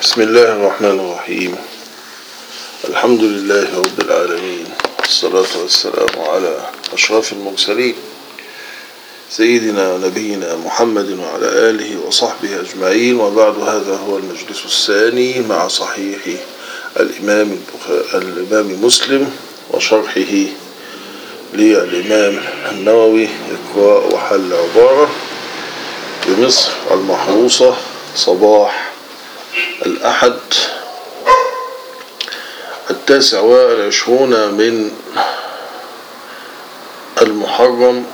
بسم الله الرحمن الرحيم الحمد لله رب العالمين والصلاة والسلام على أشرف المرسلين سيدنا ونبينا محمد وعلى آله وصحبه أجمعين وبعد هذا هو المجلس الثاني مع صحيح الإمام, البخ... الإمام مسلم وشرحه للإمام النووي إقراء وحل عبارة بمصر المحروسة صباح الأحد التاسع والعشرون من المحرم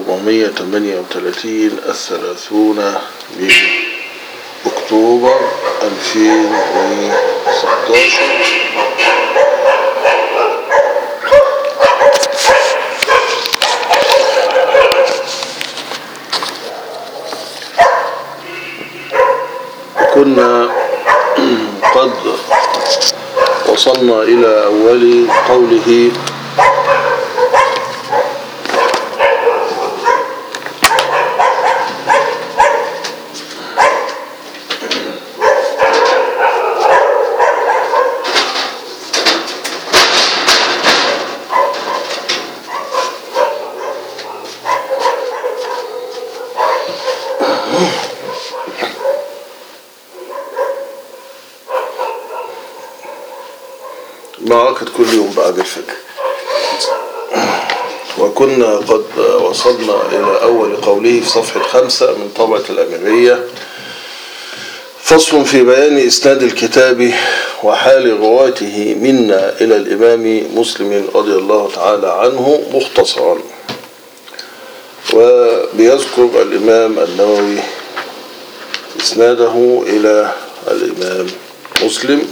1438 الثلاثون من أكتوبر 2016 كنا قد وصلنا إلى أول قوله معركة كل يوم بعد الفجر وكنا قد وصلنا إلى أول قوله في صفحة خمسة من طبعة الأميرية فصل في بيان إسناد الكتاب وحال رواته منا إلى الإمام مسلم رضي الله تعالى عنه مختصرا وبيذكر الإمام النووي إسناده إلى الإمام مسلم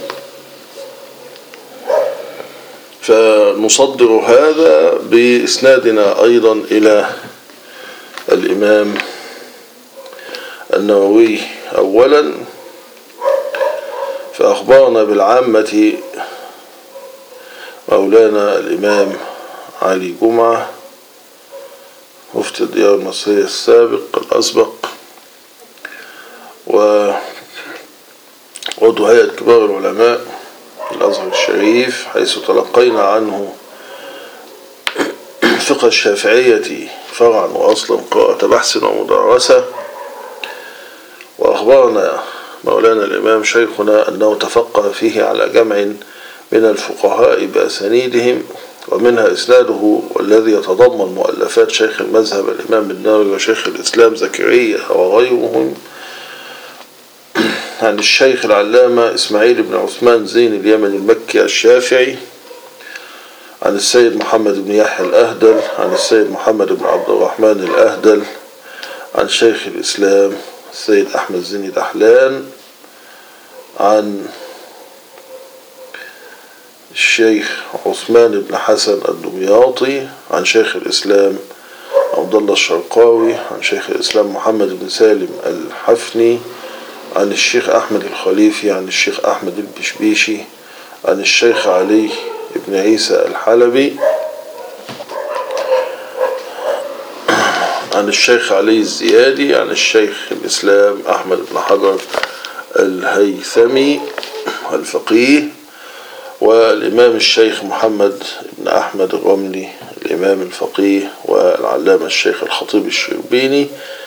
فنصدر هذا بإسنادنا أيضا إلى الإمام النووي أولا فأخبرنا بالعامة مولانا الإمام علي جمعة مفتي الديار المصرية السابق الأسبق وعضو هيئة كبار العلماء الأزهر الشريف حيث تلقينا عنه فقه الشافعية فرعا وأصلا قراءة بحث ومدرسة وأخبرنا مولانا الإمام شيخنا أنه تفقه فيه على جمع من الفقهاء بأسانيدهم ومنها إسناده والذي يتضمن مؤلفات شيخ المذهب الإمام النووي وشيخ الإسلام زكريا وغيرهم عن الشيخ العلامة إسماعيل بن عثمان زين اليمن المكي الشافعي عن السيد محمد بن يحيى الأهدل عن السيد محمد بن عبد الرحمن الأهدل عن شيخ الإسلام السيد أحمد زين دحلان عن الشيخ عثمان بن حسن الدمياطي عن شيخ الإسلام عبد الله الشرقاوي عن شيخ الإسلام محمد بن سالم الحفني عن الشيخ أحمد الخليفي عن الشيخ أحمد البشبيشي عن الشيخ علي بن عيسى الحلبي عن الشيخ علي الزيادي عن الشيخ الإسلام أحمد بن حجر الهيثمي الفقيه والإمام الشيخ محمد بن أحمد الرملي الإمام الفقيه والعلامة الشيخ الخطيب الشربيني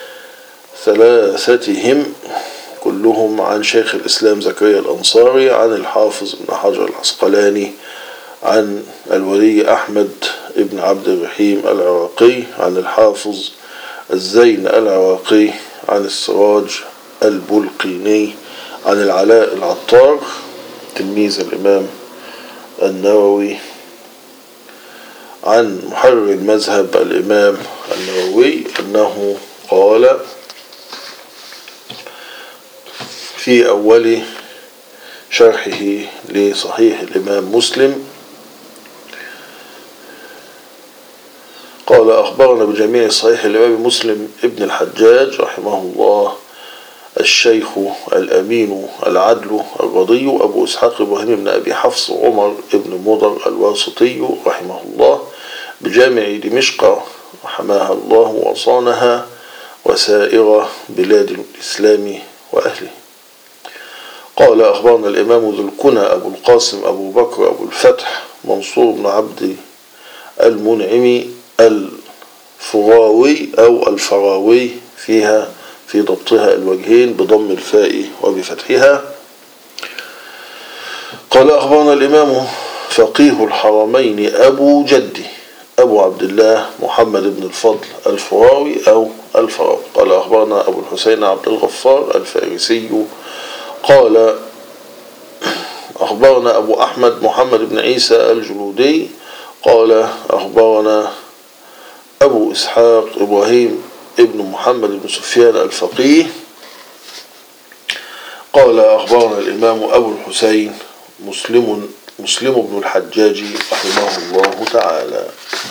ثلاثتهم كلهم عن شيخ الإسلام زكريا الأنصاري عن الحافظ بن حجر العسقلاني عن الولي أحمد بن عبد الرحيم العراقي عن الحافظ الزين العراقي عن السراج البلقيني عن العلاء العطار تلميذ الإمام النووي عن محرر المذهب الإمام النووي أنه قال في أول شرحه لصحيح الإمام مسلم قال أخبرنا بجميع صحيح الإمام مسلم ابن الحجاج رحمه الله الشيخ الأمين العدل الرضي أبو إسحاق إبراهيم بن أبي حفص عمر بن مضر الواسطي رحمه الله بجامع دمشق وحماها الله وصانها وسائر بلاد الإسلام وأهله قال أخبرنا الإمام ذو الكنى أبو القاسم أبو بكر أبو الفتح منصور بن عبد المنعم الفراوي أو الفراوي فيها في ضبطها الوجهين بضم الفاء وبفتحها قال أخبرنا الإمام فقيه الحرمين أبو جدي أبو عبد الله محمد بن الفضل الفراوي أو الفراوي قال أخبرنا أبو الحسين عبد الغفار الفارسي قال أخبرنا أبو أحمد محمد بن عيسى الجلودي قال أخبرنا أبو إسحاق إبراهيم ابن محمد بن سفيان الفقيه قال أخبرنا الإمام أبو الحسين مسلم مسلم بن الحجاج رحمه الله تعالى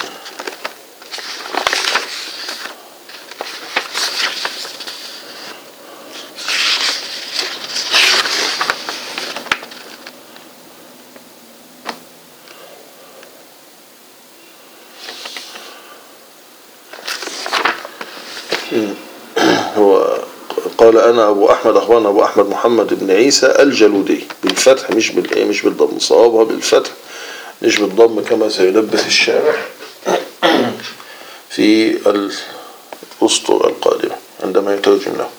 هو قال انا ابو احمد اخبرنا ابو احمد محمد بن عيسى الجلودي بالفتح مش بالايه مش بالضم صوابها بالفتح مش بالضم كما سيلبس الشارح في الاسطر القادمه عندما يترجم له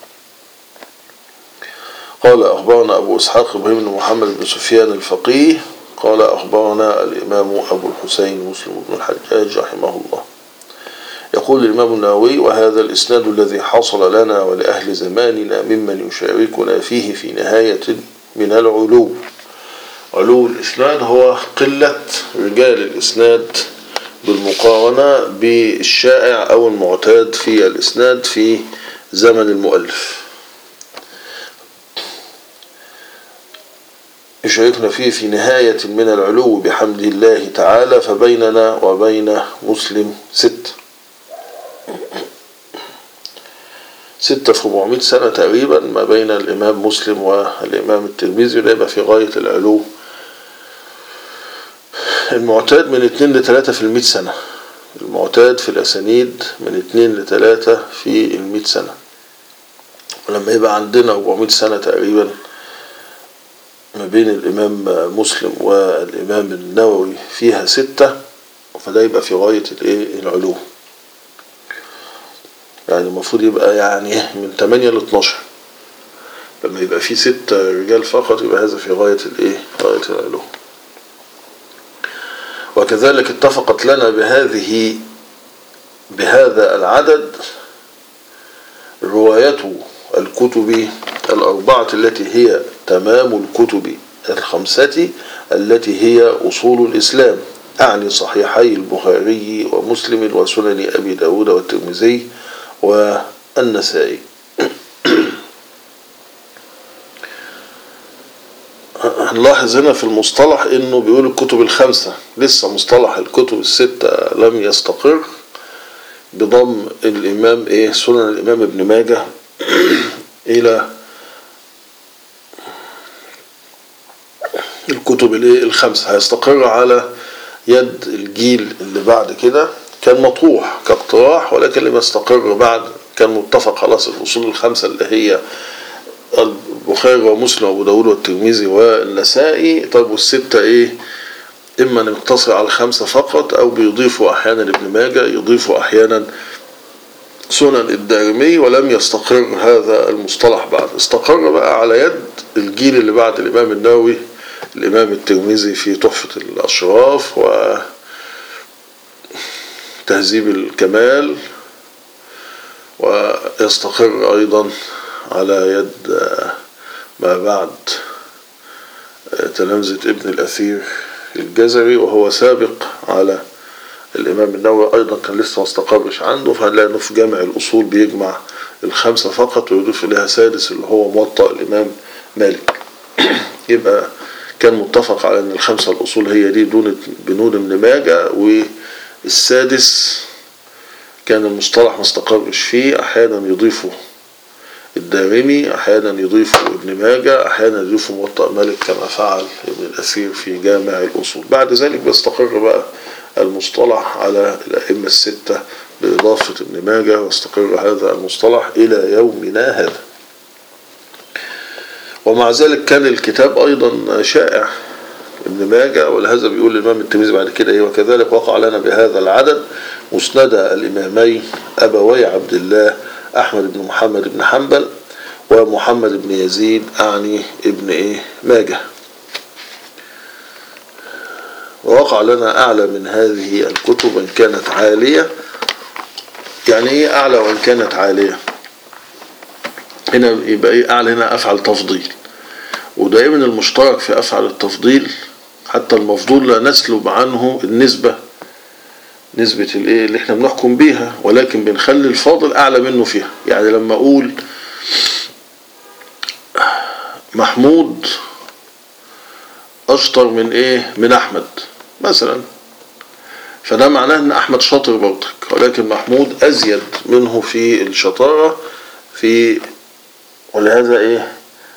قال اخبرنا ابو اسحاق ابراهيم بن محمد بن سفيان الفقيه قال اخبرنا الامام ابو الحسين مسلم بن الحجاج رحمه الله يقول الإمام النووي وهذا الإسناد الذي حصل لنا ولأهل زماننا ممن يشاركنا فيه في نهاية من العلو علو الإسناد هو قلة رجال الإسناد بالمقارنة بالشائع أو المعتاد في الإسناد في زمن المؤلف يشاركنا فيه في نهاية من العلو بحمد الله تعالى فبيننا وبين مسلم ست ستة في 400 سنة تقريبا ما بين الإمام مسلم والإمام الترمذي وده في غاية العلو المعتاد من 2 ل 3 في المئة سنة المعتاد في الأسانيد من 2 ل 3 في المئة سنة ولما يبقى عندنا 400 سنة تقريبا ما بين الإمام مسلم والإمام النووي فيها ستة فده يبقى في غاية العلو يعني المفروض يبقى يعني من 8 ل 12 لما يبقى في ست رجال فقط يبقى هذا في غاية الايه غاية العلو وكذلك اتفقت لنا بهذه بهذا العدد رواية الكتب الأربعة التي هي تمام الكتب الخمسة التي هي أصول الإسلام أعني صحيحي البخاري ومسلم وسنن أبي داود والترمذي والنسائي هنلاحظ هنا في المصطلح انه بيقول الكتب الخمسة لسه مصطلح الكتب الستة لم يستقر بضم الامام ايه سنن الامام ابن ماجه الى الكتب الايه الخمسة هيستقر على يد الجيل اللي بعد كده كان مطروح كاقتراح ولكن لم يستقر بعد كان متفق خلاص الأصول الخمسة اللي هي البخاري ومسلم وأبو داود والترمذي والنسائي طب والستة إيه إما نقتصر على الخمسة فقط أو بيضيفوا أحيانا ابن ماجه يضيفوا أحيانا سنن الدارمي ولم يستقر هذا المصطلح بعد استقر بقى على يد الجيل اللي بعد الإمام النووي الإمام الترمذي في تحفة الأشراف و تهذيب الكمال ويستقر أيضا على يد ما بعد تلامذة ابن الأثير الجزري وهو سابق على الإمام النووي أيضا كان لسه ما استقرش عنده فهنلاقي إنه في جامع الأصول بيجمع الخمسة فقط ويضيف إليها سادس اللي هو موطأ الإمام مالك يبقى كان متفق على أن الخمسة الأصول هي دي دون بنون ابن ماجه والسادس كان المصطلح ما استقرش فيه أحيانا يضيفوا الدارمي أحيانا يضيفوا ابن ماجه أحيانا يضيفوا موطأ مالك كما فعل ابن الأثير في جامع الأصول بعد ذلك بيستقر بقى المصطلح على الأئمة الستة بإضافة ابن ماجه واستقر هذا المصطلح إلى يومنا هذا ومع ذلك كان الكتاب أيضا شائع ابن ماجه ولهذا بيقول الإمام الترمذي بعد كده إيه وكذلك وقع لنا بهذا العدد مسند الإمامين أبوي عبد الله أحمد بن محمد بن حنبل ومحمد بن يزيد أعني ابن إيه ماجه ووقع لنا أعلى من هذه الكتب إن كانت عالية يعني إيه أعلى وإن كانت عالية هنا يبقى إيه أعلى هنا أفعل تفضيل ودائما المشترك في أفعل التفضيل حتى المفضول لا نسلب عنه النسبة نسبة الايه اللي احنا بنحكم بيها ولكن بنخلي الفاضل اعلى منه فيها يعني لما اقول محمود اشطر من ايه من احمد مثلا فده معناه ان احمد شاطر برضك ولكن محمود ازيد منه في الشطارة في ولهذا ايه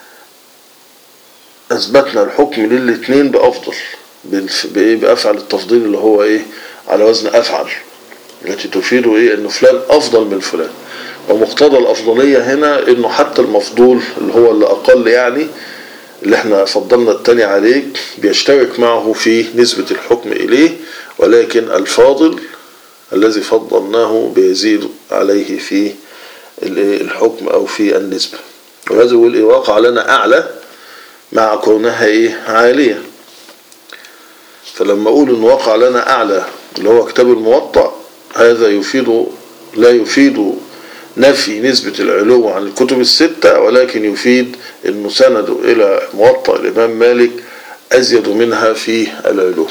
اثبتنا الحكم للاثنين بافضل بايه بافعل التفضيل اللي هو ايه على وزن افعل التي تفيد ايه انه فلان افضل من فلان ومقتضى الافضليه هنا انه حتى المفضول اللي هو اللي اقل يعني اللي احنا فضلنا التاني عليه بيشترك معه في نسبة الحكم اليه ولكن الفاضل الذي فضلناه بيزيد عليه في الحكم او في النسبة وهذا يقول ايه واقع لنا اعلى مع كونها ايه عالية فلما اقول ان وقع لنا اعلى اللي هو كتاب الموطأ هذا يفيد لا يفيد نفي نسبة العلو عن الكتب الستة ولكن يفيد انه سنده الى موطأ الامام مالك ازيد منها في العلو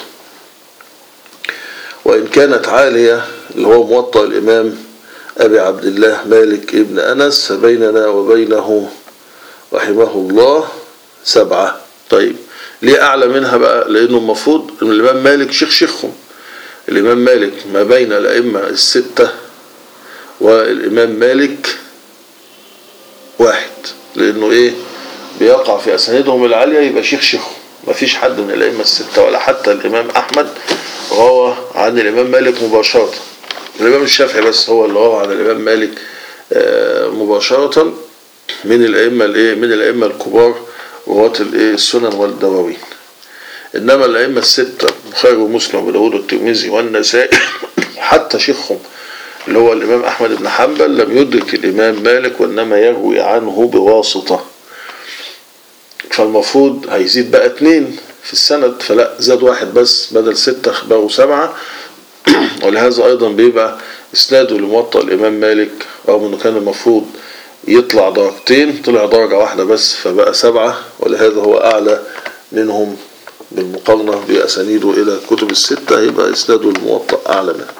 وان كانت عالية اللي هو موطأ الامام ابي عبد الله مالك ابن انس فبيننا وبينه رحمه الله سبعة طيب ليه أعلى منها بقى لأنه المفروض أن الإمام مالك شيخ شيخهم الإمام مالك ما بين الأئمة الستة والإمام مالك واحد لأنه إيه بيقع في أسانيدهم العالية يبقى شيخ شيخهم ما فيش حد من الأئمة الستة ولا حتى الإمام أحمد روى عن الإمام مالك مباشرة الإمام الشافعي بس هو اللي روى عن الإمام مالك مباشرة من الأئمة الإيه من الأئمة الكبار رواة السنن والدواوين إنما الأئمة الستة البخاري ومسلم وأبو داود والترمذي والنسائي حتى شيخهم اللي هو الإمام أحمد بن حنبل لم يدرك الإمام مالك وإنما يروي عنه بواسطة فالمفروض هيزيد بقى اتنين في السند فلا زاد واحد بس بدل ستة بقوا سبعة ولهذا أيضا بيبقى إسناده لموطأ الإمام مالك رغم إنه كان المفروض يطلع درجتين طلع درجة واحدة بس فبقى سبعة ولهذا هو أعلى منهم بالمقارنة بأسانيده إلى كتب الستة يبقى إسناده الموطأ أعلى منه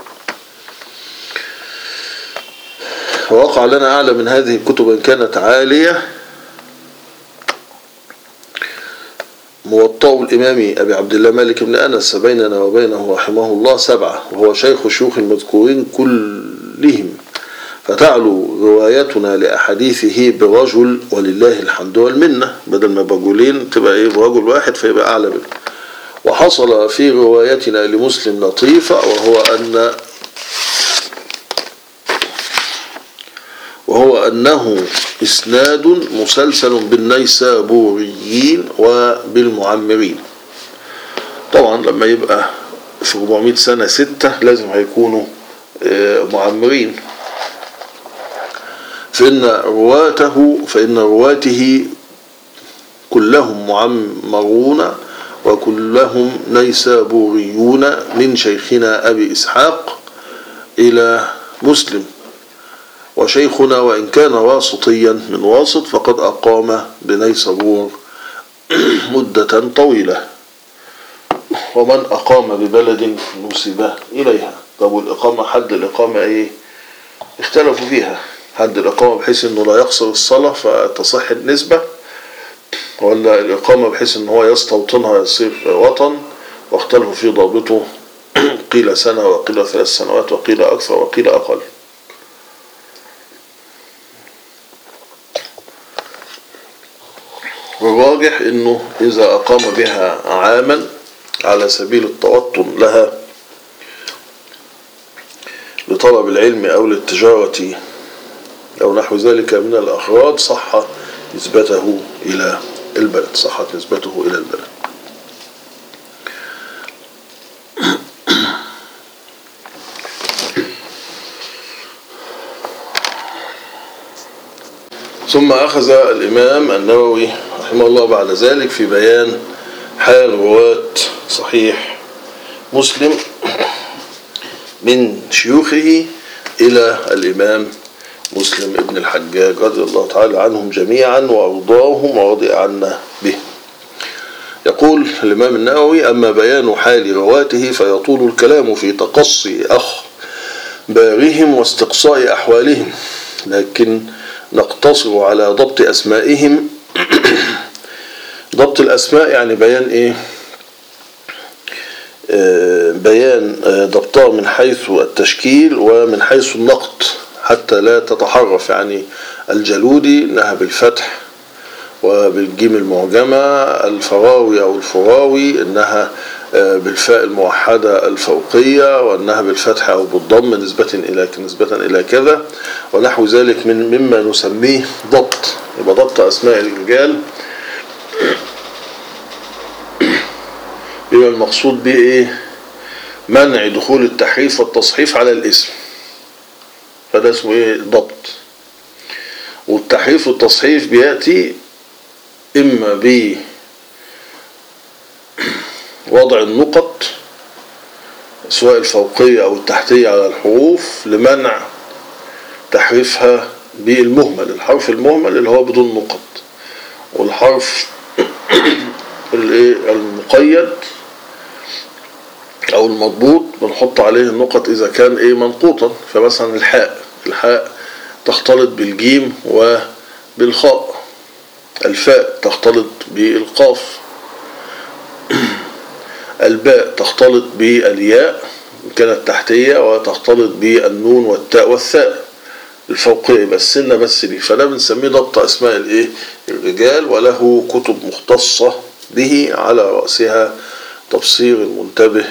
ووقع لنا أعلى من هذه الكتب إن كانت عالية موطأ الإمام أبي عبد الله مالك بن أنس بيننا وبينه رحمه الله سبعة وهو شيخ شيوخ المذكورين كلهم فتعلو روايتنا لأحاديثه برجل ولله الحمد والمنة بدل ما برجلين تبقى إيه برجل واحد فيبقى أعلى منه وحصل في روايتنا لمسلم لطيفة وهو أن وهو أنه إسناد مسلسل بالنيسابوريين وبالمعمرين طبعا لما يبقى في 400 سنة ستة لازم هيكونوا معمرين فإن رواته فإن رواته كلهم معمرون وكلهم نيسابوريون من شيخنا أبي إسحاق إلى مسلم وشيخنا وإن كان واسطيا من واسط فقد أقام بنيسابور مدة طويلة ومن أقام ببلد نسب إليها طب والإقامة حد الإقامة إيه اختلفوا فيها حد الإقامة بحيث أنه لا يقصر الصلاة فتصح النسبة ولا الإقامة بحيث أنه هو يستوطنها يصير وطن واختلفوا في ضابطه قيل سنة وقيل ثلاث سنوات وقيل أكثر وقيل أقل والراجح أنه إذا أقام بها عاما على سبيل التوطن لها لطلب العلم أو للتجارة أو نحو ذلك من الأغراض صح نسبته إلى البلد صحت نسبته إلى البلد ثم أخذ الإمام النووي رحمه الله بعد ذلك في بيان حال رواة صحيح مسلم من شيوخه إلى الإمام مسلم ابن الحجاج رضي الله تعالى عنهم جميعا وأرضاهم ورضي عنا به يقول الإمام النووي أما بيان حال رواته فيطول الكلام في تقصي أخبارهم واستقصاء أحوالهم لكن نقتصر على ضبط أسمائهم ضبط الأسماء يعني بيان إيه آه بيان آه ضبطها من حيث التشكيل ومن حيث النقط حتى لا تتحرف يعني الجلودي انها بالفتح وبالجيم المعجمة الفراوي او الفراوي انها بالفاء الموحدة الفوقية وانها بالفتح او بالضم نسبة الى نسبة الى كذا ونحو ذلك من مما نسميه ضبط يبقى ضبط اسماء الرجال يبقى المقصود به ايه منع دخول التحريف والتصحيف على الاسم فده اسمه ايه ضبط والتحريف والتصحيف بيأتي اما بوضع النقط سواء الفوقية او التحتية على الحروف لمنع تحريفها بالمهمل الحرف المهمل اللي هو بدون نقط والحرف المقيد او المضبوط بنحط عليه النقط اذا كان ايه منقوطا فمثلا الحاء الحاء تختلط بالجيم وبالخاء الفاء تختلط بالقاف الباء تختلط بالياء إن كانت تحتية وتختلط بالنون والتاء والثاء الفوقية بس السنة بس دي فده بنسميه ضبط أسماء الإيه الرجال وله كتب مختصة به على رأسها تبصير المنتبه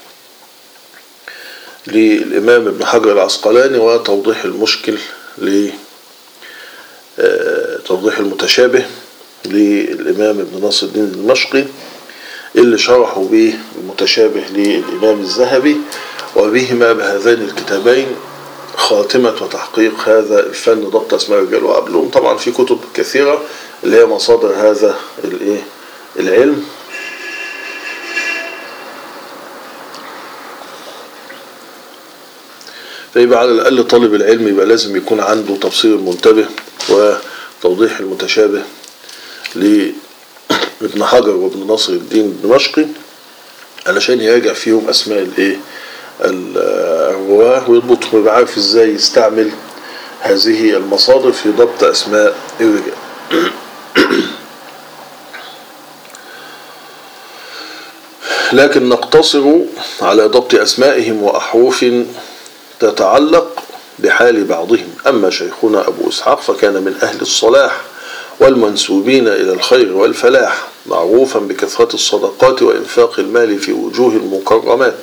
للإمام ابن حجر العسقلاني وتوضيح المشكل توضيح المتشابه للإمام ابن ناصر الدين الدمشقي اللي شرحوا به المتشابه للإمام الذهبي وبهما بهذين الكتابين خاتمة وتحقيق هذا الفن ضبط أسماء الرجال وقبلهم طبعا في كتب كثيرة اللي هي مصادر هذا الايه العلم فيبقى على الأقل طالب العلم يبقى لازم يكون عنده تبصير المنتبه وتوضيح المتشابه لابن حجر وابن ناصر الدين الدمشقي علشان يراجع فيهم أسماء الايه الرواه ويضبطهم ويبقى عارف ازاي يستعمل هذه المصادر في ضبط أسماء الرجال لكن نقتصر على ضبط أسمائهم وأحرف تتعلق بحال بعضهم أما شيخنا أبو إسحاق فكان من أهل الصلاح والمنسوبين إلى الخير والفلاح معروفا بكثرة الصدقات وإنفاق المال في وجوه المكرمات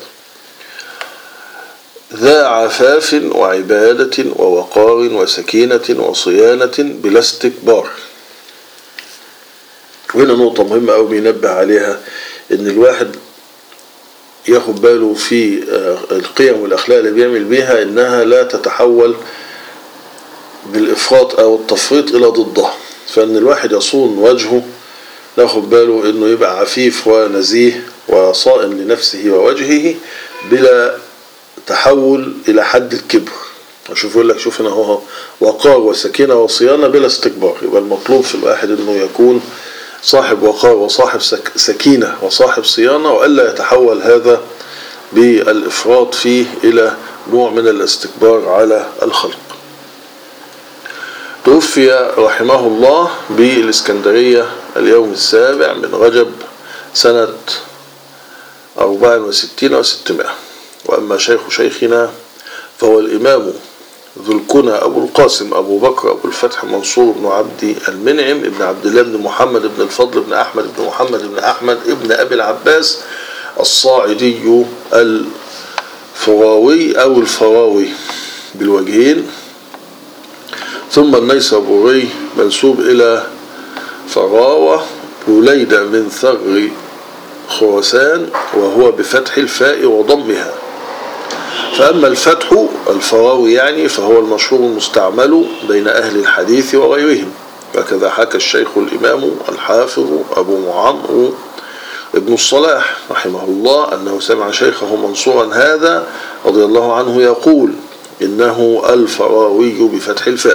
ذا عفاف وعبادة ووقار وسكينة وصيانة بلا استكبار وهنا نقطة مهمة أو بينبه عليها إن الواحد ياخد باله في القيم والأخلاق اللي بيعمل بيها إنها لا تتحول بالإفراط أو التفريط إلى ضدها فإن الواحد يصون وجهه ناخد باله إنه يبقى عفيف ونزيه وصائم لنفسه ووجهه بلا تحول إلى حد الكبر شوف يقول لك شوف هنا هو وقار وسكينة وصيانة بلا استكبار يبقى المطلوب في الواحد إنه يكون صاحب وقار وصاحب سكينة وصاحب صيانة وألا يتحول هذا بالإفراط فيه إلى نوع من الاستكبار على الخلق توفي رحمه الله بالإسكندرية اليوم السابع من رجب سنة أربع وستين وستمائة وأما شيخ شيخنا فهو الإمام ذو الكنى أبو القاسم أبو بكر أبو الفتح منصور بن عبد المنعم ابن عبد الله بن محمد بن الفضل بن أحمد بن محمد بن أحمد ابن أبي العباس الصاعدي الفراوي أو الفراوي بالوجهين ثم النيسابوري منسوب إلى فراوة وليد من ثغر خراسان وهو بفتح الفاء وضمها فأما الفتح الفراوي يعني فهو المشهور المستعمل بين أهل الحديث وغيرهم وكذا حكى الشيخ الإمام الحافظ أبو عمرو ابن الصلاح رحمه الله أنه سمع شيخه منصورا هذا رضي الله عنه يقول إنه الفراوي بفتح الفاء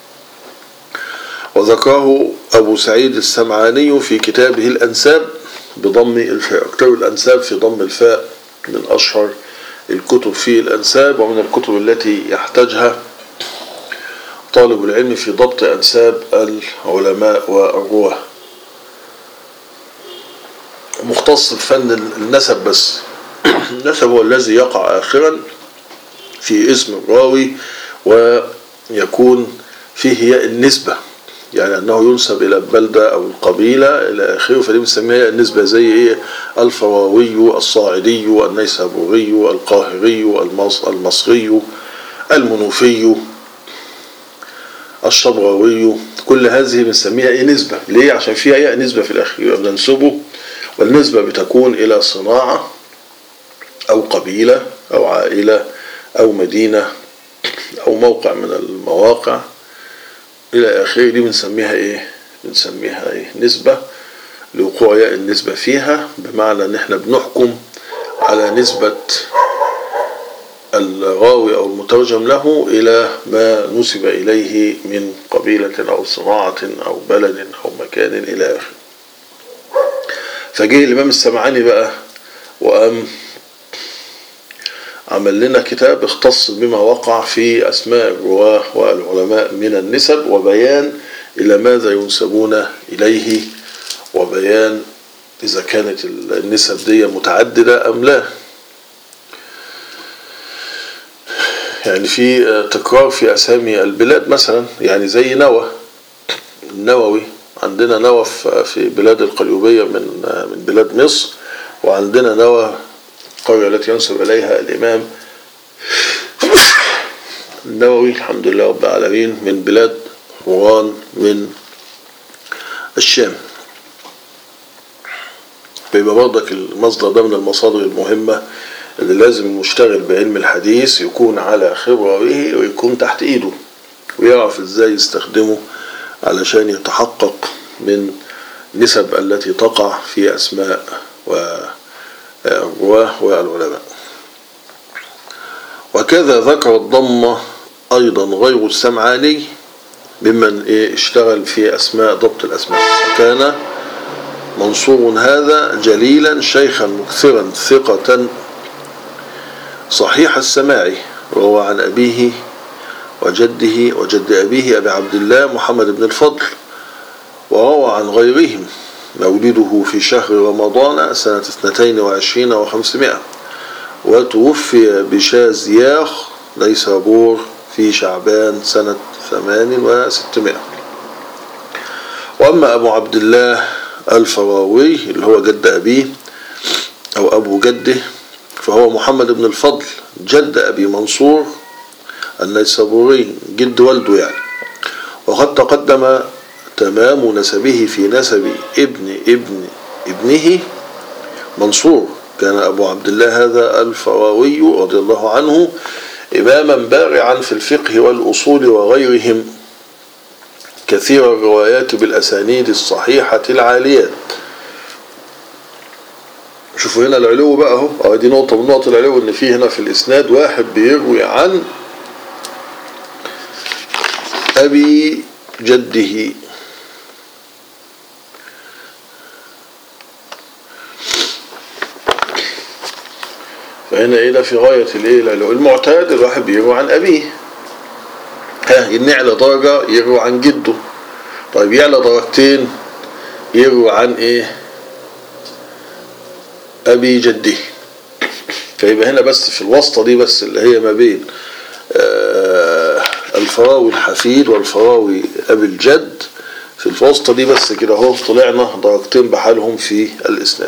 وذكره أبو سعيد السمعاني في كتابه الأنساب بضم الفاء كتاب الأنساب في ضم الفاء من أشهر الكتب في الأنساب ومن الكتب التي يحتاجها طالب العلم في ضبط أنساب العلماء والرواه مختص بفن النسب بس النسب هو الذي يقع آخرا في اسم الراوي ويكون فيه ياء النسبة يعني أنه ينسب إلى البلدة أو القبيلة إلى آخره فدي بنسميها النسبة زي إيه الفراوي الصاعدي النيسابوري القاهري المص المصري المنوفي الشبراوي كل هذه بنسميها إيه نسبة ليه عشان فيها ياء نسبة في الأخير يبقى بننسبه والنسبة بتكون إلى صناعة أو قبيلة أو عائلة أو مدينة أو موقع من المواقع إلى آخره دي بنسميها إيه؟ بنسميها إيه؟ نسبة لوقوع ياء النسبة فيها بمعنى إن إحنا بنحكم على نسبة الراوي أو المترجم له إلى ما نسب إليه من قبيلة أو صناعة أو بلد أو مكان إلى آخره فجه الإمام السمعاني بقى وقام عمل لنا كتاب اختص بما وقع في أسماء الرواه والعلماء من النسب وبيان إلى ماذا ينسبون إليه وبيان إذا كانت النسب دي متعددة أم لا يعني في تكرار في أسامي البلاد مثلا يعني زي نوى النووي عندنا نوى في بلاد القليوبية من من بلاد مصر وعندنا نوى القرية التي ينسب إليها الإمام النووي الحمد لله رب العالمين من بلاد قران من الشام بيبقى برضك المصدر ده من المصادر المهمة اللي لازم المشتغل بعلم الحديث يكون على خبرة به ويكون تحت ايده ويعرف ازاي يستخدمه علشان يتحقق من نسب التي تقع في أسماء والرواه والعلماء وكذا ذكر الضمة أيضا غير السمعاني ممن اشتغل في أسماء ضبط الأسماء وكان منصور هذا جليلا شيخا مكثرا ثقة صحيح السماع وهو عن أبيه وجده وجد أبيه أبي عبد الله محمد بن الفضل وروى عن غيرهم مولده في شهر رمضان سنة اثنتين وعشرين وخمسمائة وتوفي بشازياخ ليس بور في شعبان سنة ثمان وستمائة وأما أبو عبد الله الفراوي اللي هو جد أبيه أو أبو جده فهو محمد بن الفضل جد أبي منصور النيسابوري جد والده يعني وقد تقدم تمام نسبه في نسب ابن ابن ابنه منصور كان أبو عبد الله هذا الفراوي رضي الله عنه إماما بارعا في الفقه والأصول وغيرهم كثير الروايات بالأسانيد الصحيحة العاليات شوفوا هنا العلو بقى اهو اه دي نقطة من نقط العلو ان في هنا في الاسناد واحد بيروي عن ابي جده فهنا ايه ده في غاية الايه العلو المعتاد الواحد بيروي عن ابيه ها ينعلى درجة يروي عن جده طيب يعلى درجتين يروي عن ايه أبي جده فيبقى هنا بس في الوسطة دي بس اللي هي ما بين الفراوي الحفيد والفراوي أبي الجد في الوسطة دي بس كده اهو طلعنا درجتين بحالهم في الإسناد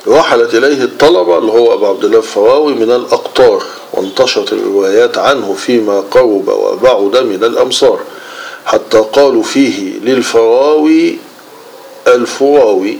رحلت إليه الطلبة اللي هو أبو عبد الله الفراوي من الأقطار وانتشرت الروايات عنه فيما قرب وبعد من الأمصار حتى قالوا فيه للفراوي الفراوي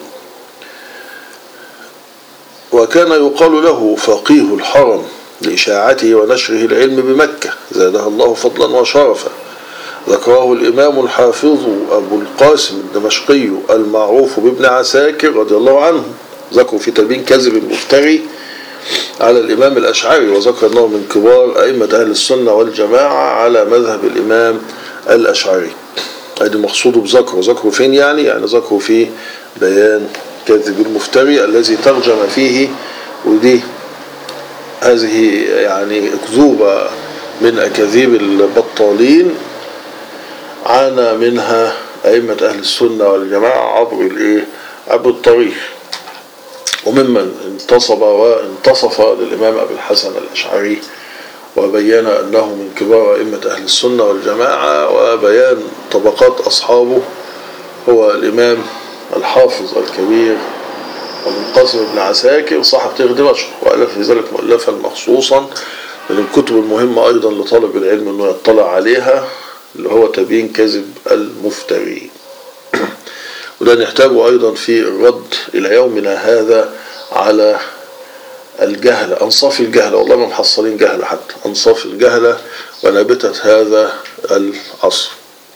وكان يقال له فقيه الحرم لإشاعته ونشره العلم بمكة زادها الله فضلا وشرفا ذكره الإمام الحافظ أبو القاسم الدمشقي المعروف بابن عساكر رضي الله عنه ذكروا في تبين كذب المفتري على الإمام الأشعري وذكر أنه من كبار أئمة أهل السنة والجماعة على مذهب الإمام الأشعري هذه مقصوده بذكره ذكره فين يعني يعني ذكره في بيان كذب المفتري الذي ترجم فيه ودي هذه يعني أكذوبة من أكاذيب البطالين عانى منها أئمة أهل السنة والجماعة عبر الإيه عبر التاريخ وممن انتصب وانتصف للإمام أبي الحسن الأشعري وبين أنه من كبار أئمة أهل السنة والجماعة وبيان طبقات أصحابه هو الإمام الحافظ الكبير أبو القاسم بن عساكر صاحب تاريخ دمشق وألف في ذلك مؤلفا مخصوصا من الكتب المهمة أيضا لطالب العلم أنه يطلع عليها اللي هو تبيين كذب المفتري وده نحتاجه أيضا في الرد إلى يومنا هذا على الجهلة أنصاف الجهلة والله ما محصلين جهلة حتى أنصاف الجهلة ونبتة هذا العصر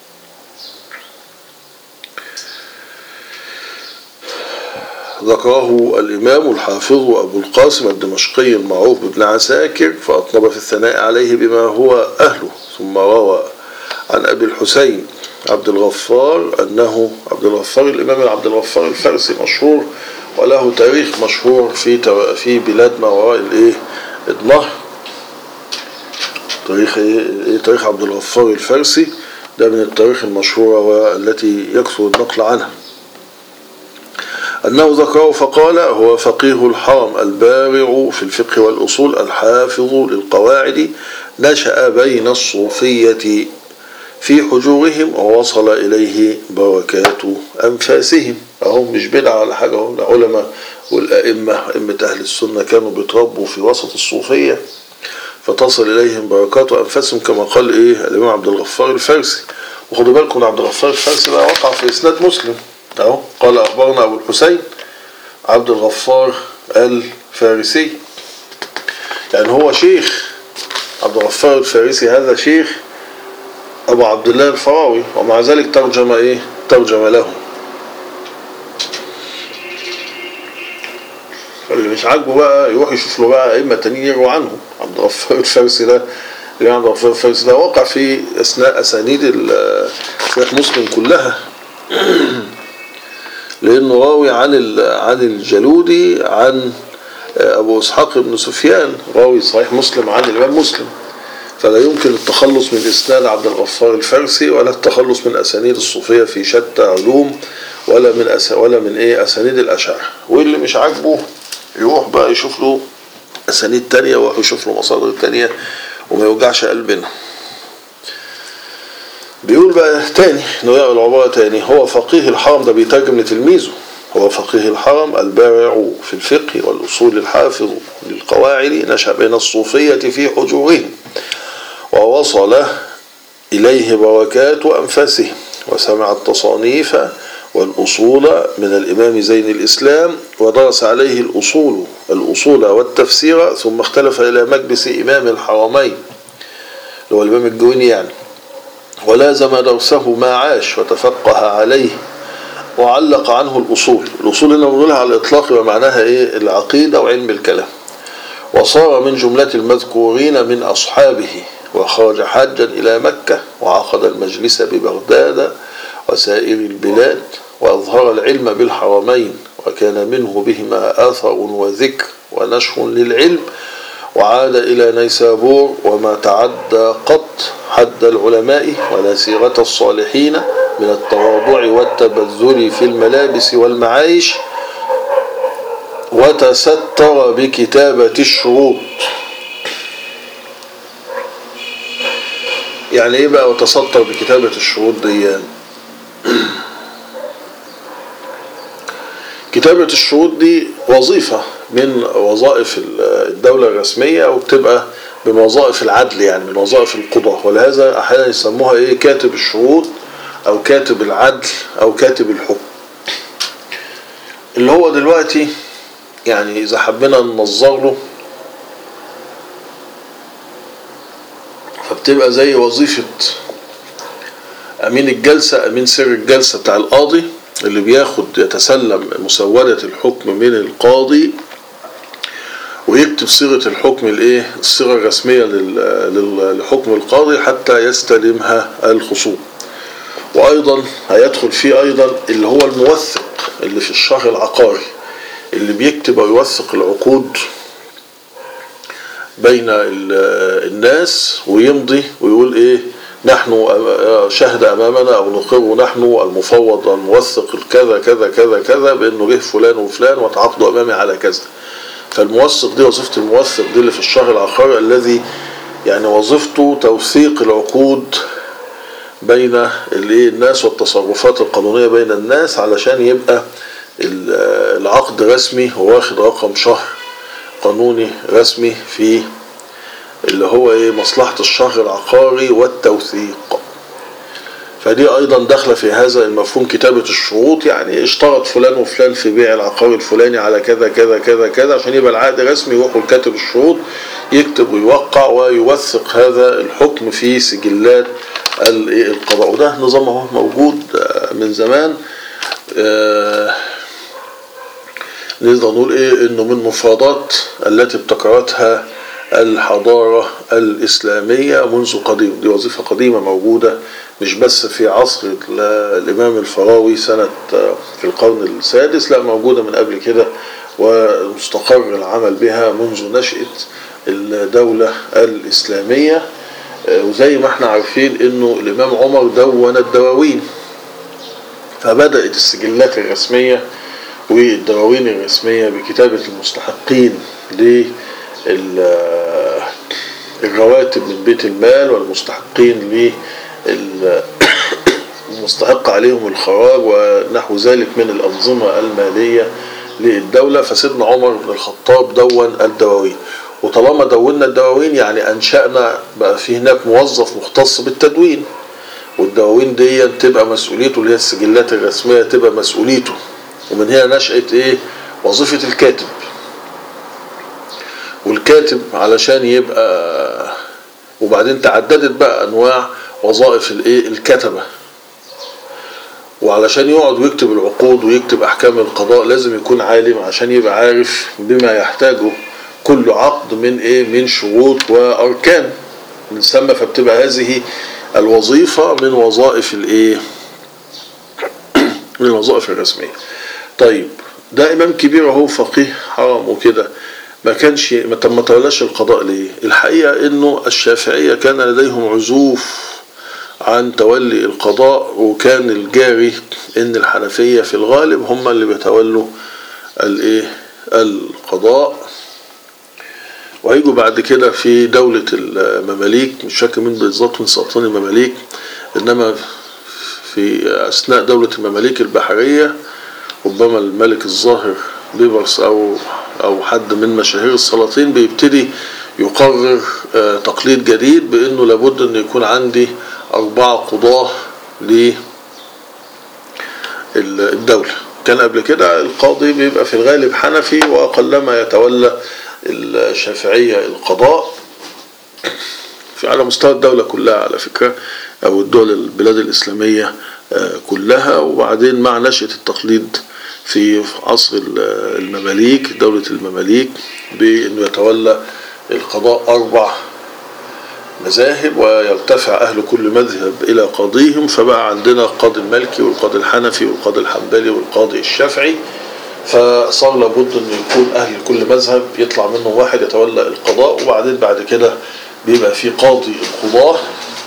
ذكره الإمام الحافظ أبو القاسم الدمشقي المعروف بابن عساكر فأطلب في الثناء عليه بما هو أهله ثم روى عن أبي الحسين عبد الغفار أنه عبد الغفار الإمام عبد الغفار الفارسي مشهور وله تاريخ مشهور في في بلاد ما وراء الإيه النهر تاريخ إيه تاريخ عبد الغفار الفارسي ده من التاريخ المشهورة والتي يكثر النقل عنها أنه ذكره فقال هو فقيه الحرم البارع في الفقه والأصول الحافظ للقواعد نشأ بين الصوفية في حجورهم ووصل إليه بركات أنفاسهم أهم مش بدعة ولا حاجة هم العلماء والأئمة أئمة أهل السنة كانوا بيتربوا في وسط الصوفية فتصل إليهم بركات أنفاسهم كما قال إيه الإمام عبد الغفار الفارسي وخدوا بالكم عبد الغفار الفارسي ده وقع في إسناد مسلم أهو قال أخبرنا أبو الحسين عبد الغفار الفارسي يعني هو شيخ عبد الغفار الفارسي هذا شيخ أبو عبد الله الفراوي ومع ذلك ترجم إيه ترجم له اللي مش عاجبه بقى يروح يشوف له بقى أئمة تانيين يرووا عنه عبد الغفار الفارسي ده اللي عبد الغفار الفارسي ده وقع في أثناء أسانيد صحيح مسلم كلها لأنه راوي عن عن الجلودي عن أبو إسحاق بن سفيان راوي صحيح مسلم عن الإمام مسلم فلا يمكن التخلص من إسناد عبد الغفار الفارسي ولا التخلص من أسانيد الصوفية في شتى علوم ولا من أس... ولا من إيه أسانيد الأشاعرة واللي مش عاجبه يروح بقى يشوف له أسانيد تانية ويروح يشوف له مصادر تانية وما يوجعش قلبنا بيقول بقى تاني نغير العبارة تاني هو فقيه الحرم ده بيترجم لتلميذه هو فقيه الحرم البارع في الفقه والأصول الحافظ للقواعد نشأ بين الصوفية في حجورهم ووصل إليه بركات أنفاسهم وسمع التصانيف والأصول من الإمام زين الإسلام ودرس عليه الأصول الأصول والتفسير ثم اختلف إلى مجلس إمام الحرمين اللي هو الإمام الجويني يعني ولازم درسه ما عاش وتفقه عليه وعلق عنه الأصول الأصول اللي بنقولها على الإطلاق ومعناها إيه العقيدة وعلم الكلام وصار من جملة المذكورين من أصحابه وخرج حاجا إلى مكة وعقد المجلس ببغداد وسائر البلاد وأظهر العلم بالحرمين وكان منه بهما آثر وذكر ونشر للعلم وعاد إلى نيسابور وما تعدى قط حد العلماء ولا سيرة الصالحين من التواضع والتبذل في الملابس والمعايش وتستر بكتابة الشروط يعني ايه بقى وتستر بكتابة الشروط دي كتابة الشروط دي وظيفة من وظائف الدولة الرسمية وبتبقى من وظائف العدل يعني من وظائف القضاء ولهذا أحيانا يسموها إيه كاتب الشروط أو كاتب العدل أو كاتب الحكم اللي هو دلوقتي يعني إذا حبينا ننظر له فبتبقى زي وظيفة أمين الجلسة أمين سر الجلسة بتاع القاضي اللي بياخد يتسلم مسودة الحكم من القاضي ويكتب صيغة الحكم الايه الصيغة الرسمية لحكم القاضي حتى يستلمها الخصوم وأيضا هيدخل فيه أيضا اللي هو الموثق اللي في الشهر العقاري اللي بيكتب ويوثق العقود بين الناس ويمضي ويقول ايه نحن شهد امامنا او نقر نحن المفوض الموثق الكذا كذا كذا كذا بانه جه فلان وفلان وتعاقدوا امامي على كذا فالموثق دي وظيفه الموثق دي اللي في الشهر العقاري الذي يعني وظيفته توثيق العقود بين الناس والتصرفات القانونيه بين الناس علشان يبقى العقد رسمي وواخد رقم شهر قانوني رسمي في اللي هو ايه مصلحة الشهر العقاري والتوثيق فدي ايضا داخله في هذا المفهوم كتابة الشروط يعني اشترط فلان وفلان في بيع العقار الفلاني على كذا كذا كذا كذا عشان يبقى العقد رسمي يروح لكاتب الشروط يكتب ويوقع ويوثق هذا الحكم في سجلات القضاء وده نظام اهو موجود من زمان نقدر نقول ايه انه من المفردات التي ابتكرتها الحضارة الإسلامية منذ قديم دي وظيفة قديمة موجودة مش بس في عصر الإمام الفراوي سنة في القرن السادس لا موجودة من قبل كده ومستقر العمل بها منذ نشأة الدولة الإسلامية وزي ما احنا عارفين انه الإمام عمر دون الدواوين فبدأت السجلات الرسمية والدواوين الرسمية بكتابة المستحقين للرواتب من بيت المال والمستحقين المستحق عليهم الخراج ونحو ذلك من الأنظمة المالية للدولة فسيدنا عمر بن الخطاب دون الدواوين وطالما دوننا الدواوين يعني أنشأنا بقى في هناك موظف مختص بالتدوين والدواوين دي تبقى مسؤوليته اللي هي السجلات الرسمية تبقى مسؤوليته ومن هنا نشأت ايه وظيفة الكاتب والكاتب علشان يبقى وبعدين تعددت بقى انواع وظائف الايه الكتبة وعلشان يقعد ويكتب العقود ويكتب احكام القضاء لازم يكون عالم عشان يبقى عارف بما يحتاجه كل عقد من ايه من شروط واركان من ثم فبتبقى هذه الوظيفة من وظائف الايه من الوظائف الرسمية طيب ده امام كبير اهو فقيه حرام وكده ما كانش طب ما تولاش القضاء ليه الحقيقة انه الشافعية كان لديهم عزوف عن تولي القضاء وكان الجاري ان الحنفية في الغالب هم اللي بيتولوا الايه القضاء وهيجوا بعد كده في دولة المماليك مش فاكر مين بالظبط من سلطان المماليك انما في اثناء دولة المماليك البحرية ربما الملك الظاهر بيبرس او او حد من مشاهير السلاطين بيبتدي يقرر تقليد جديد بانه لابد ان يكون عندي اربعة قضاة للدولة كان قبل كده القاضي بيبقى في الغالب حنفي وقلما يتولى الشافعية القضاء في على مستوى الدولة كلها على فكرة أو الدول البلاد الإسلامية كلها وبعدين مع نشأة التقليد في عصر المماليك دولة المماليك بأنه يتولى القضاء أربع مذاهب ويرتفع أهل كل مذهب إلى قاضيهم فبقى عندنا القاضي المالكي والقاضي الحنفي والقاضي الحنبلي والقاضي الشافعي فصار لابد أن يكون أهل كل مذهب يطلع منه واحد يتولى القضاء وبعدين بعد كده بيبقى في قاضي القضاة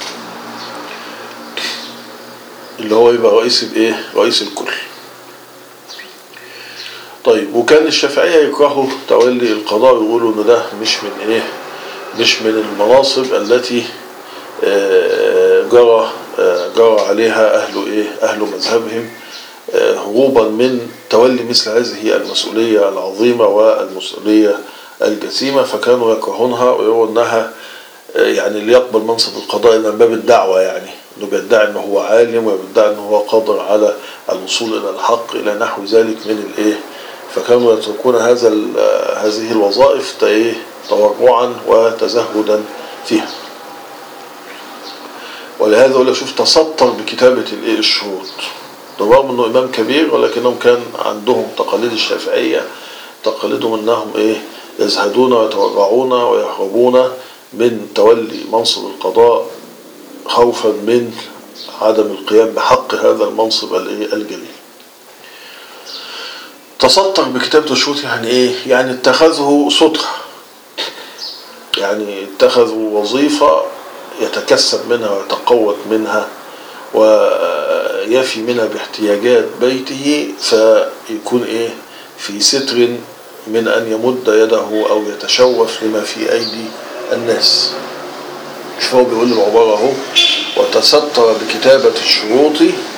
اللي هو يبقى رئيس الايه رئيس الكل طيب وكان الشافعية يكرهوا تولي القضاء يقولوا ان ده مش من ايه مش من المناصب التي جرى جرى عليها اهل ايه اهل مذهبهم هروبا من تولي مثل هذه المسؤولية العظيمة والمسؤولية الجسيمة فكانوا يكرهونها ويروا أنها يعني اللي يقبل منصب القضاء من باب الدعوة يعني انه بيدعي انه هو عالم وبيدعي انه هو قادر على الوصول الى الحق الى نحو ذلك من الايه فكانوا يتركون هذا هذه الوظائف ايه تورعا وتزهدا فيها ولهذا يقول لك شوف تسطر بكتابة الايه الشروط رغم انه امام كبير ولكنهم كان عندهم تقاليد الشافعية تقاليدهم انهم ايه يزهدون ويتورعون ويهربون من تولي منصب القضاء خوفا من عدم القيام بحق هذا المنصب الجليل تسطر بكتابة الشروط يعني ايه يعني اتخذه سطر يعني اتخذوا وظيفة يتكسب منها ويتقوت منها ويفي منها باحتياجات بيته فيكون ايه في ستر من ان يمد يده او يتشوف لما في ايدي الناس هو بيقول العبارة اهو وتستر بكتابة الشروط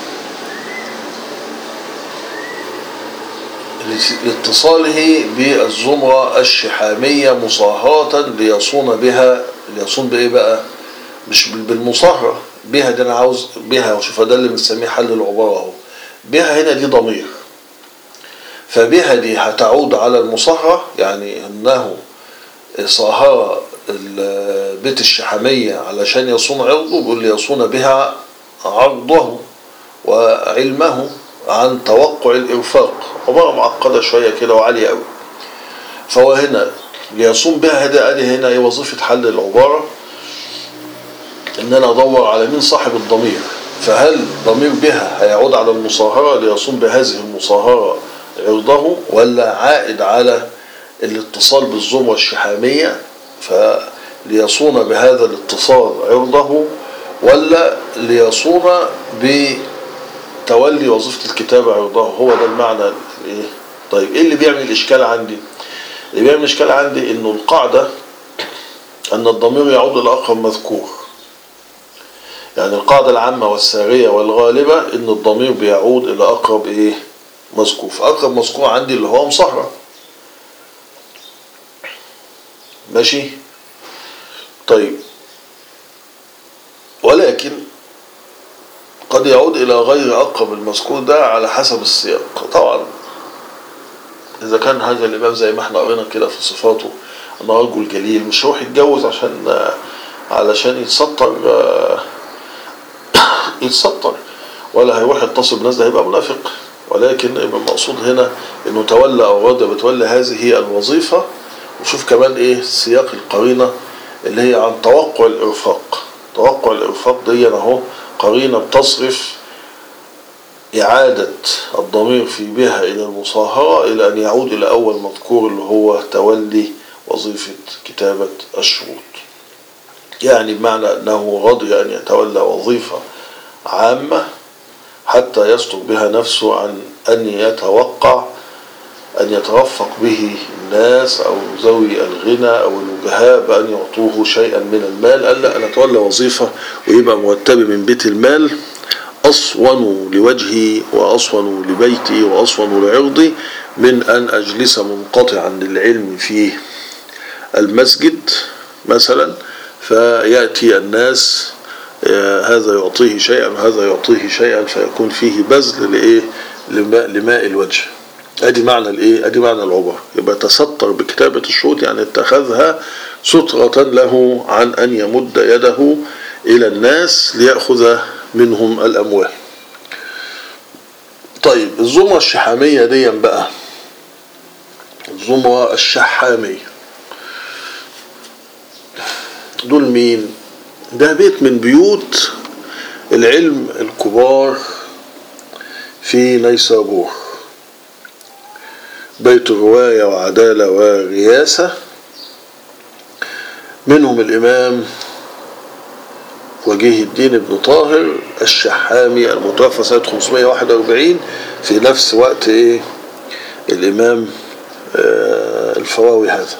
لاتصاله بالزمرة الشحامية مصاهرة ليصون بها ليصون بإيه بقى مش بالمصاهرة بها دي أنا عاوز بها وشوف ده اللي بنسميه حل العبارة اهو بها هنا دي ضمير فبها دي هتعود على المصاهرة يعني أنه صاهرة البيت الشحامية علشان يصون عرضه بيقول يصون بها عرضه وعلمه عن توقع الإرفاق عبارة معقدة شوية كده وعالية قوي فهو هنا ليصوم بها هذا ادي هنا هي وظيفة حل العبارة ان انا ادور على مين صاحب الضمير فهل ضمير بها هيعود على المصاهرة ليصوم بهذه المصاهرة عرضه ولا عائد على الاتصال بالزمرة الشحامية فليصون بهذا الاتصال عرضه ولا ليصون بتولي وظيفة الكتابة عرضه هو ده المعنى ايه طيب ايه اللي بيعمل الاشكال عندي اللي بيعمل الاشكال عندي انه القاعدة ان الضمير يعود الى اقرب مذكور يعني القاعدة العامة والسارية والغالبة ان الضمير بيعود الى اقرب ايه مذكور فاقرب مذكور عندي اللي هو مصهرة ماشي طيب ولكن قد يعود إلى غير أقرب المذكور ده على حسب السياق طبعا إذا كان هذا الإمام زي ما احنا قرينا كده في صفاته أنه رجل جليل مش هيروح يتجوز عشان علشان يتستر يتستر ولا هيروح يتصل بالناس ده هيبقى منافق ولكن المقصود هنا انه تولى او رد بتولى هذه الوظيفه وشوف كمان ايه سياق القرينة اللي هي عن توقع الارفاق توقع الارفاق دي اهو قرينة بتصرف اعادة الضمير في بها الى المصاهرة الى ان يعود الى اول مذكور اللي هو تولي وظيفة كتابة الشروط يعني بمعنى انه رضي ان يتولى وظيفة عامة حتى يصدق بها نفسه عن ان يتوقع أن يترفق به الناس أو ذوي الغنى أو الوجهاء بأن يعطوه شيئا من المال قال لا أنا أتولى وظيفة ويبقى مرتبي من بيت المال أصون لوجهي وأصون لبيتي وأصون لعرضي من أن أجلس منقطعا للعلم في المسجد مثلا فيأتي الناس هذا يعطيه شيئا وهذا يعطيه شيئا فيكون فيه بذل لإيه لماء, لماء الوجه ادي معنى الايه ادي معنى العبر يبقى تستر بكتابة الشروط يعني اتخذها سترة له عن ان يمد يده الى الناس ليأخذ منهم الاموال طيب الزمرة الشحامية دي بقى الزمرة الشحامية دول مين ده بيت من بيوت العلم الكبار في نيسابور بيت الرواية وعدالة ورياسة منهم الإمام وجيه الدين ابن طاهر الشحامي المتوفى سنة 541 في نفس وقت إيه الإمام الفراوي هذا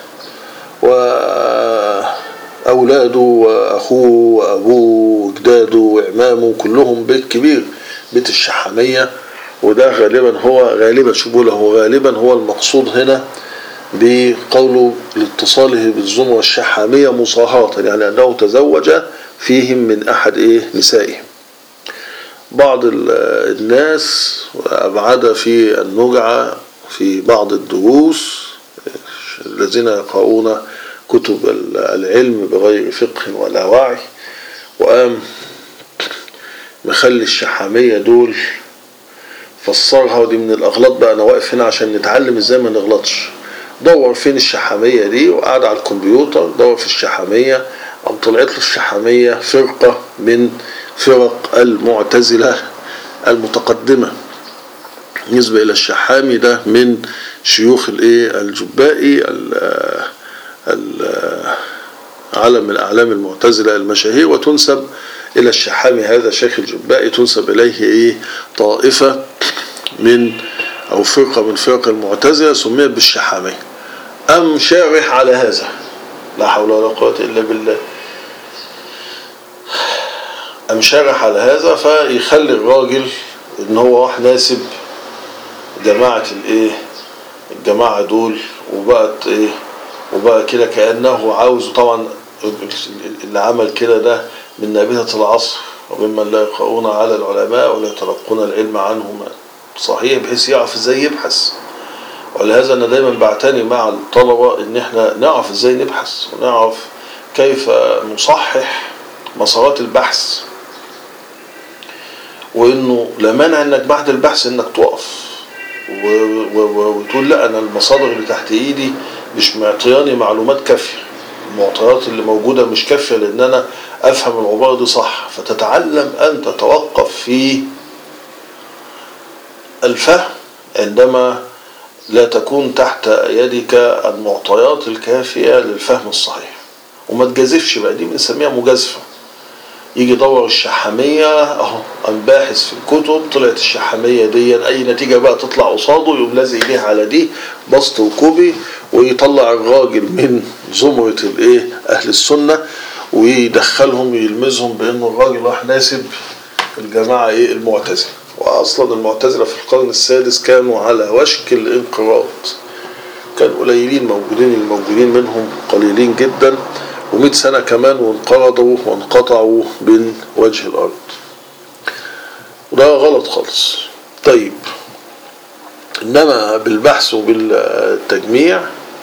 وأولاده وأخوه وأبوه وجداده وإعمامه كلهم بيت كبير بيت الشحامية وده غالبا هو غالبا شو بقول هو غالبا هو المقصود هنا بقوله لاتصاله بالزمرة الشحامية مصاهرة يعني أنه تزوج فيهم من أحد إيه نسائهم بعض الناس أبعد في النجعة في بعض الدروس الذين يقرؤون كتب العلم بغير فقه ولا وعي وقام مخلي الشحامية دول فسرها ودي من الأغلاط بقى أنا واقف هنا عشان نتعلم إزاي ما نغلطش دور فين الشحامية دي وقعد على الكمبيوتر دور في الشحامية قام طلعت له الشحامية فرقة من فرق المعتزلة المتقدمة بالنسبة إلى الشحامي ده من شيوخ الايه الجبائي علم من أعلام المعتزلة المشاهير وتنسب إلى الشحامي هذا شيخ الجبائي تنسب إليه إيه طائفة من أو فرقة من فرق المعتزلة سميت بالشحامية أم شارح على هذا لا حول ولا قوة إلا بالله أم شارح على هذا فيخلي الراجل إن هو راح ناسب جماعة الإيه الجماعة دول وبقت إيه وبقى كده كأنه عاوز طبعا اللي عمل كده ده من نابذة العصر وممن لا يقرؤون على العلماء ولا يتلقون العلم عنهم صحيح بحيث يعرف ازاي يبحث ولهذا انا دايما بعتني مع الطلبة ان احنا نعرف ازاي نبحث ونعرف كيف نصحح مسارات البحث وانه لا مانع انك بعد البحث انك تقف وتقول لا انا المصادر اللي تحت ايدي مش معطياني معلومات كافيه المعطيات اللي موجودة مش كافية لان انا افهم العبارة دي صح فتتعلم ان تتوقف في الفهم عندما لا تكون تحت يدك المعطيات الكافية للفهم الصحيح وما تجازفش بقى دي بنسميها مجازفة يجي يدور الشحامية اهو قام باحث في الكتب طلعت الشحامية دي اي نتيجة بقى تطلع قصاده يقوم لازق ايديه على دي بسط وكوبي ويطلع الراجل من زمرة الايه اهل السنة ويدخلهم يلمزهم بانه الراجل راح ناسب الجماعة ايه المعتزلة واصلا المعتزلة في القرن السادس كانوا على وشك الانقراض كان قليلين موجودين الموجودين منهم قليلين جدا ومئة سنة كمان وانقرضوا وانقطعوا من وجه الأرض وده غلط خالص طيب إنما بالبحث وبالتجميع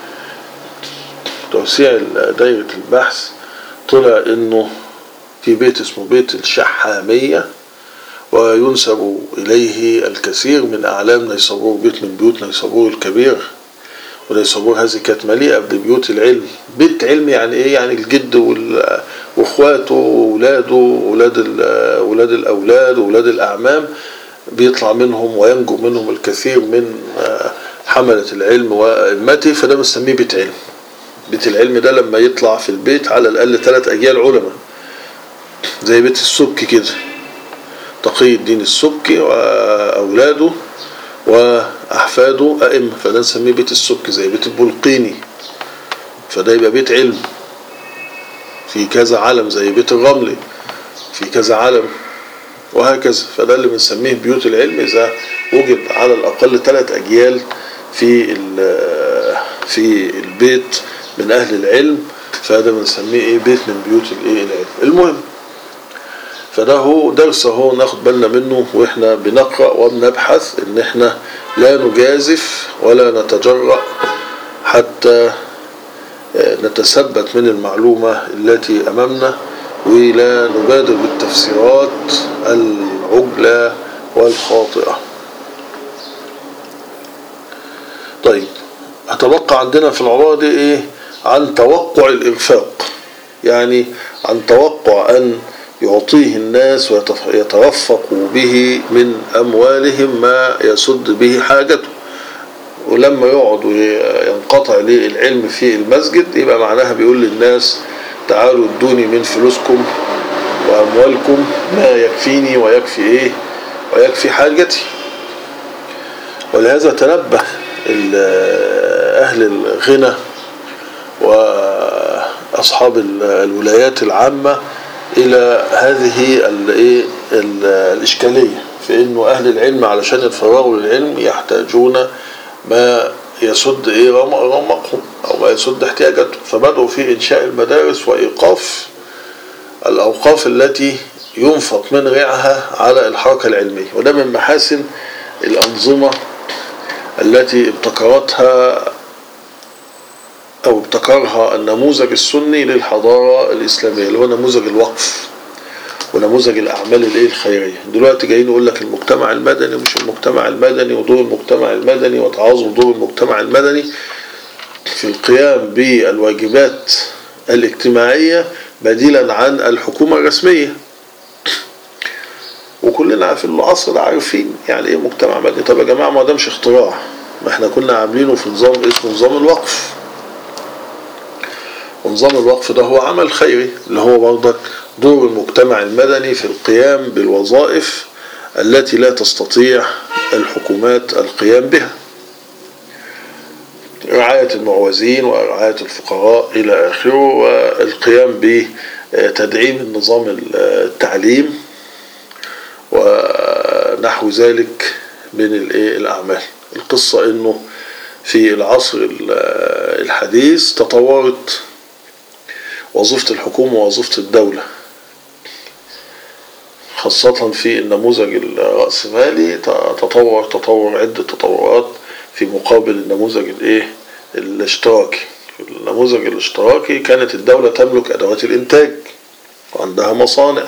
توسيع دائرة البحث طلع إنه في بيت اسمه بيت الشحامية وينسب إليه الكثير من أعلام نيسابور بيت من بيوت نيسابور الكبير ونيسابور هذه كانت مليئة ببيوت العلم بيت علم يعني ايه يعني الجد واخواته واولاده واولاد اولاد الاولاد واولاد الاعمام بيطلع منهم وينجو منهم الكثير من حملة العلم وأئمته فده بنسميه بيت علم بيت العلم ده لما يطلع في البيت على الأقل ثلاث أجيال علماء زي بيت السبكي كده تقي الدين السبكي وأولاده وأحفاده أئمة فده نسميه بيت السبكي زي بيت البلقيني فده يبقى بيت علم في كذا علم زي بيت الرملي في كذا علم وهكذا فده اللي بنسميه بيوت العلم إذا وجد على الأقل ثلاث أجيال في في البيت من أهل العلم فده بنسميه إيه بيت من بيوت الإيه العلم المهم فده هو درس اهو ناخد بالنا منه واحنا بنقرأ وبنبحث ان احنا لا نجازف ولا نتجرأ حتى نتثبت من المعلومة التي أمامنا ولا نبادر بالتفسيرات العجلة والخاطئة طيب هتبقى عندنا في العبارة دي ايه عن توقع الإنفاق يعني عن توقع أن يعطيه الناس ويترفقوا به من أموالهم ما يسد به حاجته ولما يقعد وينقطع للعلم في المسجد يبقى معناها بيقول للناس تعالوا ادوني من فلوسكم وأموالكم ما يكفيني ويكفي إيه ويكفي حاجتي ولهذا تنبه أهل الغنى وأصحاب الولايات العامة إلى هذه ال- إيه ال- الإشكالية في إنه أهل العلم علشان يتفرغوا للعلم يحتاجون ما يسد إيه رم- رمقهم أو ما يسد احتياجاتهم فبدأوا في إنشاء المدارس وإيقاف الأوقاف التي ينفق من ريعها على الحركة العلمية وده من محاسن الأنظمة التي ابتكرتها أو ابتكرها النموذج السني للحضارة الإسلامية اللي هو نموذج الوقف ونموذج الأعمال الإيه الخيرية دلوقتي جايين يقول لك المجتمع المدني ومش المجتمع المدني ودور المجتمع المدني وتعاظم دور المجتمع المدني في القيام بالواجبات الاجتماعية بديلا عن الحكومة الرسمية وكلنا في العصر ده عارفين يعني ايه مجتمع مدني طب يا جماعة ما ده مش اختراع ما احنا كنا عاملينه في نظام اسمه نظام الوقف ونظام الوقف ده هو عمل خيري اللي هو برضك دور المجتمع المدني في القيام بالوظائف التي لا تستطيع الحكومات القيام بها رعاية المعوزين ورعاية الفقراء إلى آخره والقيام بتدعيم النظام التعليم ونحو ذلك من الإيه الأعمال القصة إنه في العصر الحديث تطورت وظيفة الحكومة ووظيفة الدولة خاصة في النموذج الرأسمالي تطور تطور عدة تطورات في مقابل النموذج الايه الاشتراكي في النموذج الاشتراكي كانت الدولة تملك أدوات الإنتاج وعندها مصانع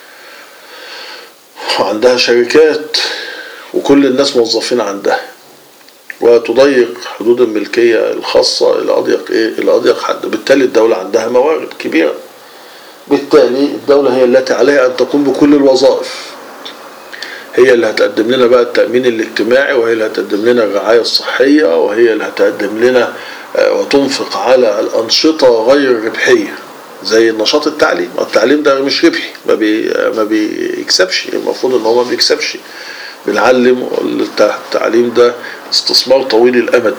وعندها شركات وكل الناس موظفين عندها وتضيق حدود الملكية الخاصة إلى أضيق إيه؟ إلى أضيق حد بالتالي الدولة عندها موارد كبيرة بالتالي الدولة هي التي عليها أن تقوم بكل الوظائف هي اللي هتقدم لنا بقى التأمين الاجتماعي وهي اللي هتقدم لنا الرعاية الصحية وهي اللي هتقدم لنا وتنفق على الأنشطة غير ربحية زي النشاط التعليم التعليم ده مش ربحي ما, بي ما بيكسبش المفروض ان هو ما بيكسبش بنعلم التعليم ده استثمار طويل الأمد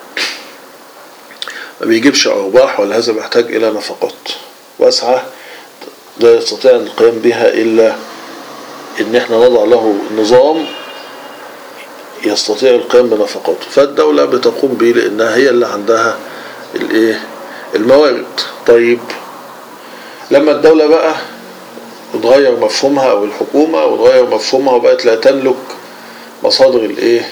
ما بيجيبش أرباح ولا هذا محتاج إلى نفقات واسعة لا يستطيع القيام بها إلا إن احنا نضع له نظام يستطيع القيام بنفقاته فالدولة بتقوم به لأنها هي اللي عندها الايه الموارد طيب لما الدولة بقى اتغير مفهومها أو الحكومة وتغير مفهومها وبقت لا تملك مصادر الايه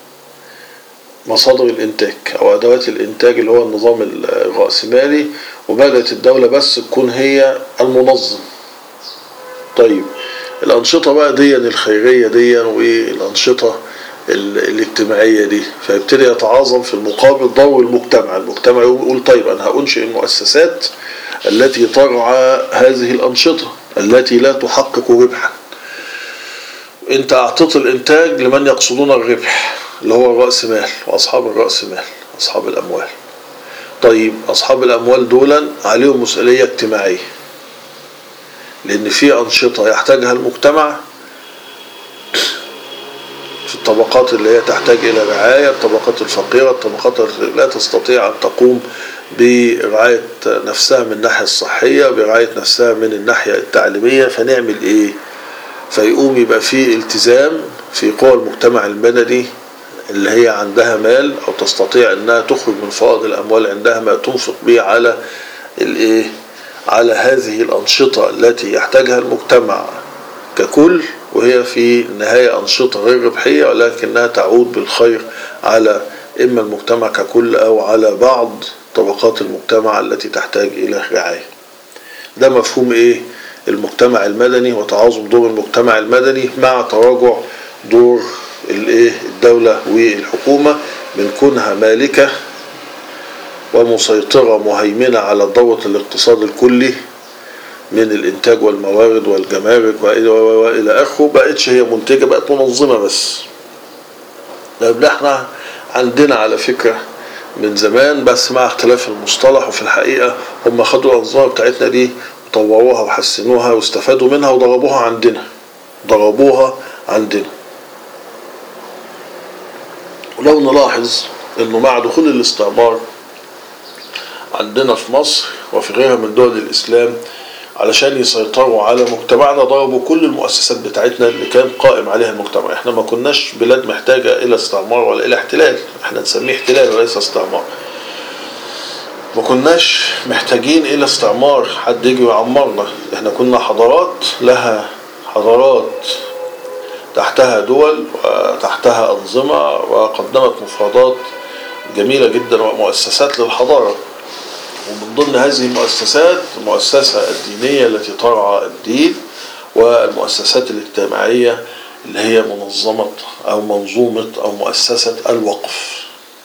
مصادر الانتاج او ادوات الانتاج اللي هو النظام الرأسمالي وبدأت الدولة بس تكون هي المنظم طيب الانشطة بقى دي الخيرية دي والانشطة الاجتماعية دي فيبتدي يتعاظم في المقابل دور المجتمع المجتمع يقول طيب انا هأنشئ المؤسسات التي ترعى هذه الانشطة التي لا تحقق ربحا انت اعطيت الانتاج لمن يقصدون الربح اللي هو الرأس مال واصحاب الرأس مال اصحاب الاموال طيب اصحاب الاموال دولا عليهم مسؤولية اجتماعية لان في انشطة يحتاجها المجتمع في الطبقات اللي هي تحتاج الى رعاية الطبقات الفقيرة الطبقات التي لا تستطيع ان تقوم برعاية نفسها من الناحية الصحية برعاية نفسها من الناحية التعليمية فنعمل ايه فيقوم يبقى في التزام في قوى المجتمع المدني اللي هي عندها مال او تستطيع انها تخرج من فائض الاموال عندها ما تنفق به على الايه على هذه الانشطه التي يحتاجها المجتمع ككل وهي في النهايه انشطه غير ربحيه ولكنها تعود بالخير على اما المجتمع ككل او على بعض طبقات المجتمع التي تحتاج الى رعايه ده مفهوم ايه المجتمع المدني وتعاظم دور المجتمع المدني مع تراجع دور الايه الدولة والحكومة من كونها مالكة ومسيطرة مهيمنة على ضوء الاقتصاد الكلي من الانتاج والموارد والجمارك والى اخره بقتش هي منتجة بقت منظمة بس طيب احنا عندنا على فكرة من زمان بس مع اختلاف المصطلح وفي الحقيقة هم خدوا الأنظمة بتاعتنا دي وطوروها وحسنوها واستفادوا منها وضربوها عندنا ضربوها عندنا ولو نلاحظ انه مع دخول الاستعمار عندنا في مصر وفي غيرها من دول الاسلام علشان يسيطروا على مجتمعنا ضربوا كل المؤسسات بتاعتنا اللي كان قائم عليها المجتمع احنا ما كناش بلاد محتاجة الى استعمار ولا الى احتلال احنا نسميه احتلال وليس استعمار ما كناش محتاجين الى استعمار حد يجي ويعمرنا احنا كنا حضارات لها حضارات تحتها دول وتحتها أنظمة وقدمت مفردات جميلة جدا ومؤسسات للحضارة ومن ضمن هذه المؤسسات المؤسسة الدينية التي ترعى الدين والمؤسسات الاجتماعية اللي هي منظمة أو منظومة أو مؤسسة الوقف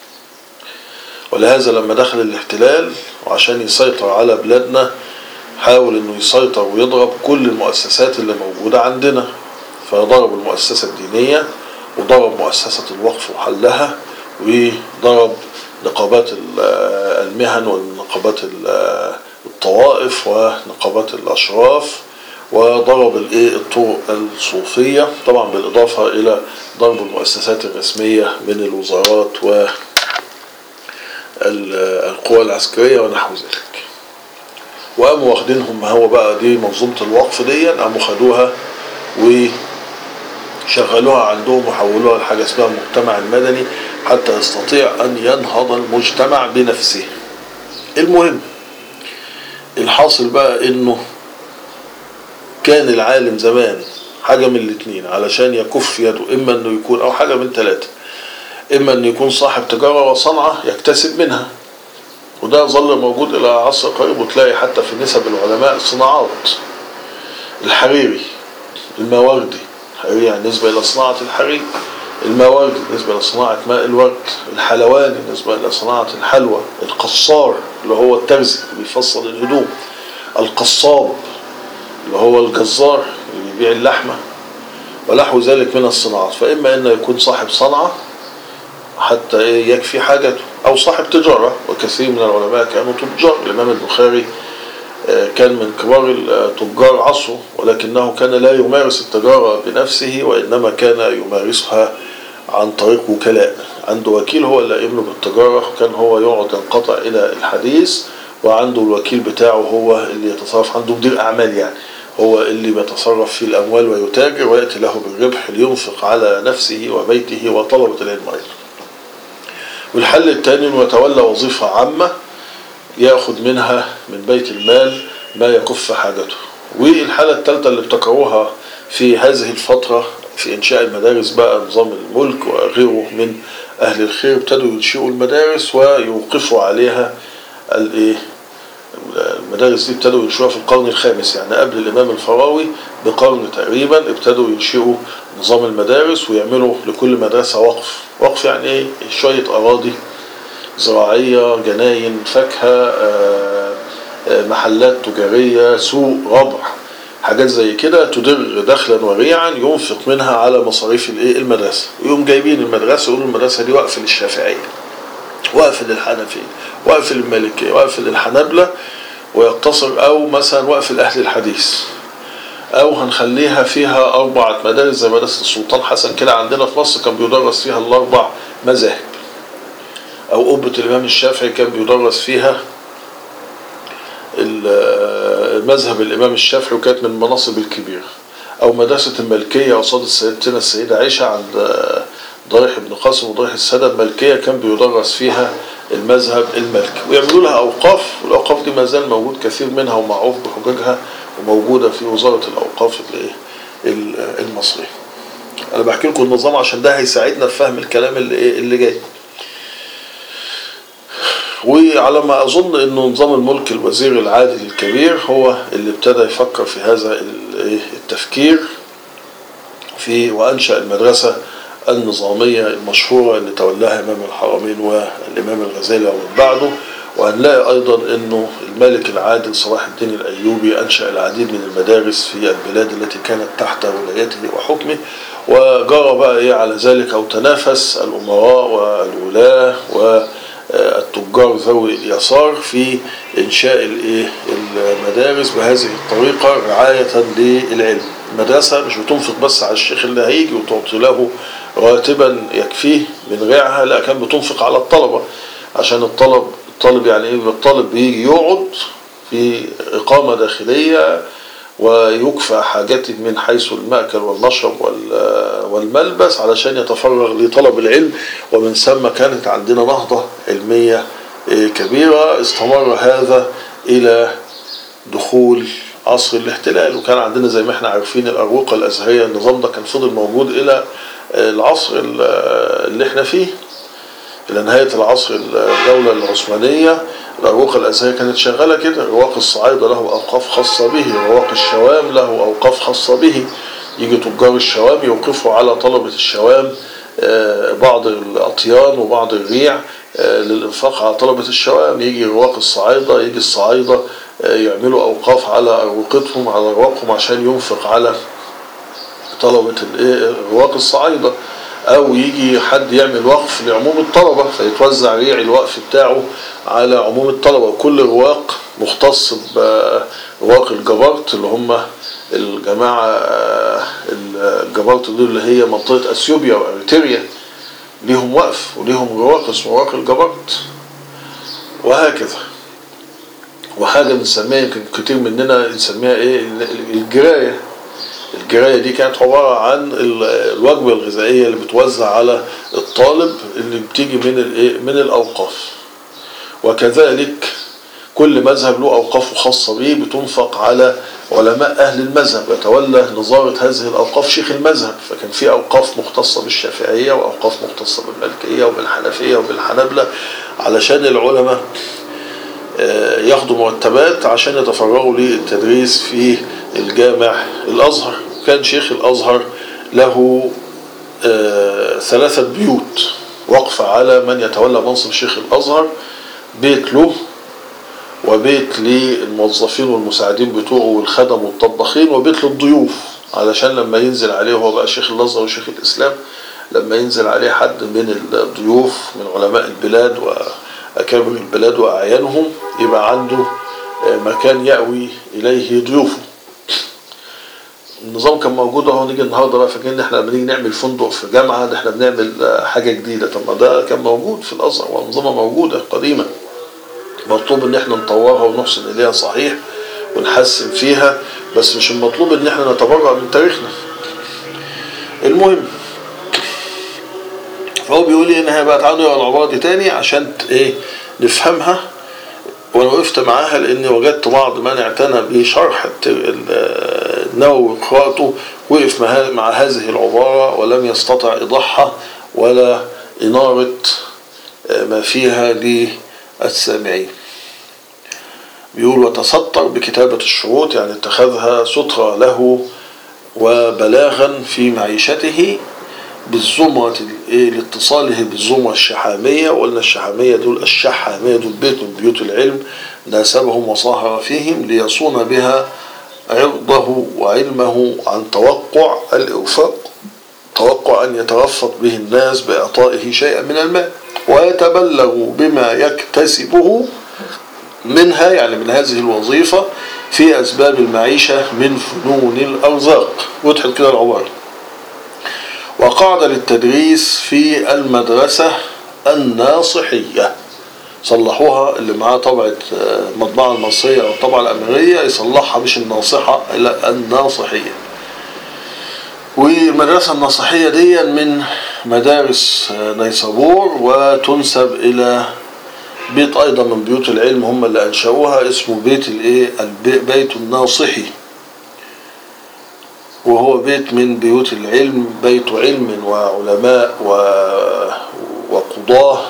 ولهذا لما دخل الاحتلال وعشان يسيطر على بلادنا حاول انه يسيطر ويضرب كل المؤسسات اللي موجودة عندنا فضرب المؤسسة الدينية وضرب مؤسسة الوقف وحلها وضرب نقابات المهن ونقابات الطوائف ونقابات الأشراف وضرب الايه الطرق الصوفية طبعا بالإضافة إلى ضرب المؤسسات الرسمية من الوزارات والقوى العسكرية ونحو ذلك وقاموا واخدينهم ما هو بقى دي منظومة الوقف دي قاموا خدوها وشغلوها عندهم وحولوها لحاجة اسمها المجتمع المدني حتى يستطيع أن ينهض المجتمع بنفسه المهم الحاصل بقى انه كان العالم زمان حاجة من الاتنين علشان يكف يده اما انه يكون او حاجة من ثلاثة اما انه يكون صاحب تجارة وصنعة يكتسب منها وده ظل موجود الى عصر قريب وتلاقي حتى في نسب العلماء الصناعات الحريري المواردي الحريري يعني نسبة الى صناعة الحرير المواردي نسبة إلى صناعة ماء الورد الحلواني نسبة إلى صناعة الحلوى القصار اللي هو الترزي اللي بيفصل الهدوم القصاب اللي هو الجزار اللي بيبيع اللحمة ونحو ذلك من الصناعات فإما أنه يكون صاحب صنعة حتى إيه يكفي حاجته أو صاحب تجارة وكثير من العلماء كانوا تجار الإمام البخاري كان من كبار تجار عصره ولكنه كان لا يمارس التجارة بنفسه وإنما كان يمارسها عن طريق وكلاء عنده وكيل هو اللي يملك بالتجارة كان هو يقعد ينقطع إلى الحديث وعنده الوكيل بتاعه هو اللي يتصرف عنده مدير أعمال يعني هو اللي بيتصرف في الأموال ويتاجر ويأتي له بالربح لينفق على نفسه وبيته وطلبة العلم أيضا والحل الثاني انه يتولى وظيفة عامة ياخد منها من بيت المال ما يكف حاجته والحالة الثالثة اللي ابتكروها في هذه الفترة في إنشاء المدارس بقى نظام الملك وغيره من أهل الخير ابتدوا ينشئوا المدارس ويوقفوا عليها الايه المدارس دي ابتدوا ينشئوها في القرن الخامس يعني قبل الإمام الفراوي بقرن تقريبا ابتدوا ينشئوا نظام المدارس ويعملوا لكل مدرسة وقف وقف يعني ايه شوية أراضي زراعية جناين فاكهة محلات تجارية سوق ربع حاجات زي كده تدر دخلا وريعا ينفق منها على مصاريف الايه المدرسة ويقوم جايبين المدرسة يقولوا المدرسة دي وقف للشافعية وقف للحنفية وقف للمالكية وقف للحنابلة ويقتصر او مثلا وقف لأهل الحديث او هنخليها فيها اربعة مدارس زي مدرسة السلطان حسن كده عندنا في مصر كان بيدرس فيها الاربع مذاهب او قبة الامام الشافعي كان بيدرس فيها مذهب الامام الشافعي وكانت من المناصب الكبيرة او مدرسة الملكية قصاد سيدتنا السيدة عائشة عند ضريح بن قاسم وضريح السادة الملكية كان بيدرس فيها المذهب الملكي ويعملوا لها اوقاف والاوقاف دي ما زال موجود كثير منها ومعروف بحججها وموجودة في وزارة الأوقاف المصرية أنا بحكي لكم النظام عشان ده هيساعدنا في فهم الكلام اللي, اللي جاي وعلى ما أظن أنه نظام الملك الوزير العادل الكبير هو اللي ابتدى يفكر في هذا التفكير في وأنشأ المدرسة النظامية المشهورة اللي تولاها إمام الحرمين والإمام الغزالي ومن بعده وهنلاقي أيضا أنه الملك العادل صلاح الدين الأيوبي أنشأ العديد من المدارس في البلاد التي كانت تحت ولايته وحكمه وجرى بقى إيه على ذلك أو تنافس الأمراء والولاة والتجار ذوي اليسار في إنشاء المدارس بهذه الطريقة رعاية للعلم المدرسة مش بتنفق بس على الشيخ اللي هيجي وتعطي له راتبا يكفيه من رعاها لا كان بتنفق على الطلبة عشان الطلب الطالب يعني ايه الطالب بيجي يقعد في إقامة داخلية ويكفى حاجته من حيث المأكل والمشرب والملبس علشان يتفرغ لطلب العلم ومن ثم كانت عندنا نهضة علمية كبيرة استمر هذا إلى دخول عصر الاحتلال وكان عندنا زي ما احنا عارفين الأروقة الأزهرية النظام ده كان فضل موجود إلى العصر اللي احنا فيه إلى نهاية العصر الدولة العثمانية الأروقة الأزهرية كانت شغالة كده رواق الصعايدة له أوقاف خاصة به رواق الشوام له أوقاف خاصة به يجي تجار الشوام يوقفوا على طلبة الشوام بعض الأطيان وبعض الريع للإنفاق على طلبة الشوام يجي رواق الصعايدة يجي الصعايدة يعملوا أوقاف على أروقتهم على رواقهم عشان ينفق على طلبة رواق الصعايدة أو يجي حد يعمل وقف لعموم الطلبة فيتوزع ريع الوقف بتاعه على عموم الطلبة وكل رواق مختص برواق الجبرت اللي هم الجماعة الجبرت دول اللي هي منطقة أثيوبيا وأريتريا ليهم وقف وليهم رواق اسمه رواق الجبرت وهكذا وحاجة بنسميها يمكن كتير مننا نسميها ايه الجراية الجراية دي كانت عبارة عن الوجبة الغذائية اللي بتوزع على الطالب اللي بتيجي من الايه من الأوقاف وكذلك كل مذهب له أوقافه خاصة به بتنفق على علماء أهل المذهب يتولى نظارة هذه الأوقاف شيخ المذهب فكان في أوقاف مختصة بالشافعية وأوقاف مختصة بالمالكية وبالحنفية وبالحنبلة علشان العلماء ياخدوا مرتبات عشان يتفرغوا للتدريس في الجامع الأزهر كان شيخ الأزهر له ثلاثة بيوت وقف على من يتولى منصب شيخ الأزهر بيت له وبيت للموظفين والمساعدين بتوعه والخدم والطباخين وبيت للضيوف علشان لما ينزل عليه هو بقى شيخ الأزهر وشيخ الإسلام لما ينزل عليه حد من الضيوف من علماء البلاد وأكابر البلاد وأعيانهم يبقى عنده مكان يأوي إليه ضيوفه النظام كان موجود اهو نيجي النهارده بقى فاكرين ان احنا لما نيجي نعمل فندق في جامعه ده احنا بنعمل حاجه جديده طب ما ده كان موجود في الازهر والانظمه موجوده قديما مطلوب ان احنا نطورها ونحسن اليها صحيح ونحسن فيها بس مش المطلوب ان احنا نتبرع من تاريخنا المهم فهو بيقول لي ان هي بقى تعالوا نقرا العباره دي تاني عشان ايه نفهمها وانا وقفت معاها لاني وجدت بعض من اعتنى بشرح النووي وقراءته وقف مع هذه العبارة ولم يستطع إيضاحها ولا إنارة ما فيها للسامعين بيقول وتسطر بكتابة الشروط يعني اتخذها سترة له وبلاغا في معيشته بالزمرة لاتصاله بالزمرة الشحامية وقلنا الشحامية دول الشحامية دول بيت من بيوت العلم ناسبهم وصاهر فيهم ليصون بها عرضه وعلمه عن توقع الإرفاق توقع أن يترفق به الناس بإعطائه شيئا من المال ويتبلغ بما يكتسبه منها يعني من هذه الوظيفة في أسباب المعيشة من فنون الأرزاق وضحت كده العبارة وقعد للتدريس في المدرسة الناصحية صلحوها اللي معاه طبعة المطبعة المصرية أو الطبعة الأمريكية يصلحها مش الناصحة إلا الناصحية والمدرسة الناصحية دي من مدارس نيسابور وتنسب إلى بيت أيضا من بيوت العلم هم اللي أنشأوها اسمه بيت الإيه بيت الناصحي وهو بيت من بيوت العلم بيت علم وعلماء و... وقضاه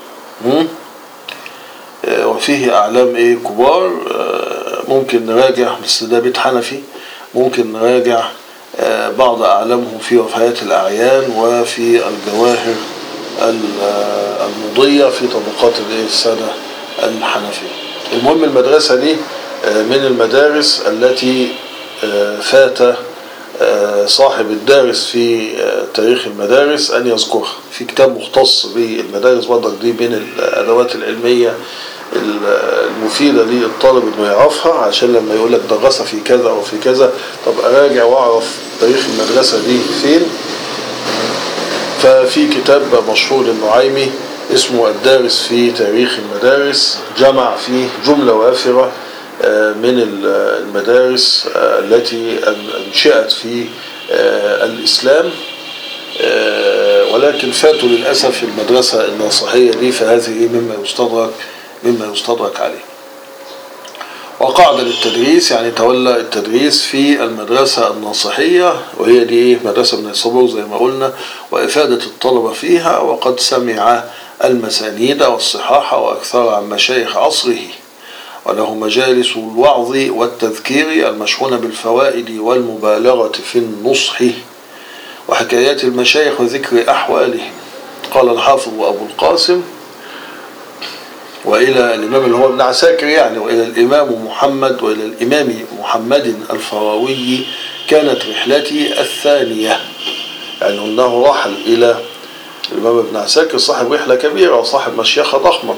وفيه أعلام إيه كبار ممكن نراجع بس ده بيت حنفي ممكن نراجع بعض أعلامهم في وفيات الأعيان وفي الجواهر المضية في طبقات السنة الحنفية المهم المدرسة دي من المدارس التي فات صاحب الدارس في تاريخ المدارس أن يذكرها في كتاب مختص بالمدارس برضك دي من الأدوات العلمية المفيدة للطالب انه يعرفها عشان لما يقول لك درس في كذا او في كذا طب اراجع واعرف تاريخ المدرسة دي فين ففي كتاب مشهور للنعيمي اسمه الدارس في تاريخ المدارس جمع فيه جملة وافرة من المدارس التي انشئت في الاسلام ولكن فاتوا للاسف المدرسه الناصحيه دي فهذه مما يستدرك مما يستدرك عليه وقعد للتدريس يعني تولى التدريس في المدرسة الناصحية وهي دي مدرسة من الصبور زي ما قلنا وإفادة الطلبة فيها وقد سمع المسانيد والصحاح وأكثر عن مشايخ عصره وله مجالس الوعظ والتذكير المشحونة بالفوائد والمبالغة في النصح وحكايات المشايخ وذكر أحوالهم قال الحافظ أبو القاسم وإلى الإمام اللي هو ابن عساكر يعني وإلى الإمام محمد وإلى الإمام محمد الفراوي كانت رحلتي الثانية يعني أنه رحل إلى الإمام ابن عساكر صاحب رحلة كبيرة وصاحب مشيخة ضخمة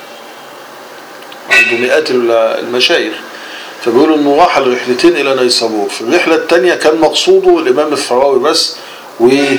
عنده مئات المشايخ فبيقول انه رحل رحلتين الى نيسابور في الرحلة الثانية كان مقصوده الامام الفراوي بس وجلس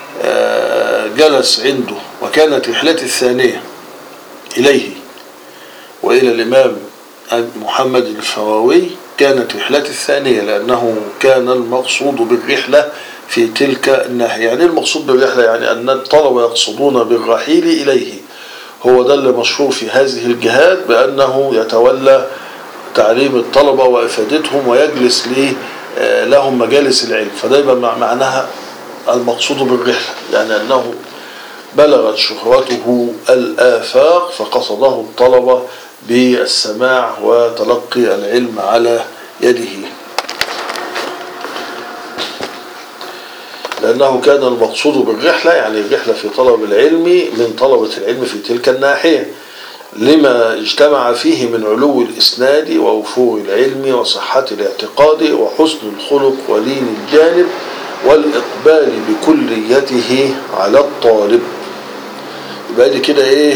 عنده وكانت رحلتي الثانية اليه والى الامام محمد الفراوي كانت رحلتي الثانية لانه كان المقصود بالرحلة في تلك الناحية يعني المقصود بالرحلة يعني ان الطلبة يقصدون بالرحيل اليه هو ده اللي مشهور في هذه الجهات بأنه يتولى تعليم الطلبة وإفادتهم ويجلس لهم مجالس العلم فده يبقى معناها المقصود بالرحلة يعني أنه بلغت شهرته الآفاق فقصده الطلبة بالسماع وتلقي العلم على يده لأنه كان المقصود بالرحلة يعني الرحلة في طلب العلم من طلبة العلم في تلك الناحية لما اجتمع فيه من علو الإسناد ووفور العلم وصحة الاعتقاد وحسن الخلق ولين الجانب والإقبال بكليته على الطالب يبقى دي كده إيه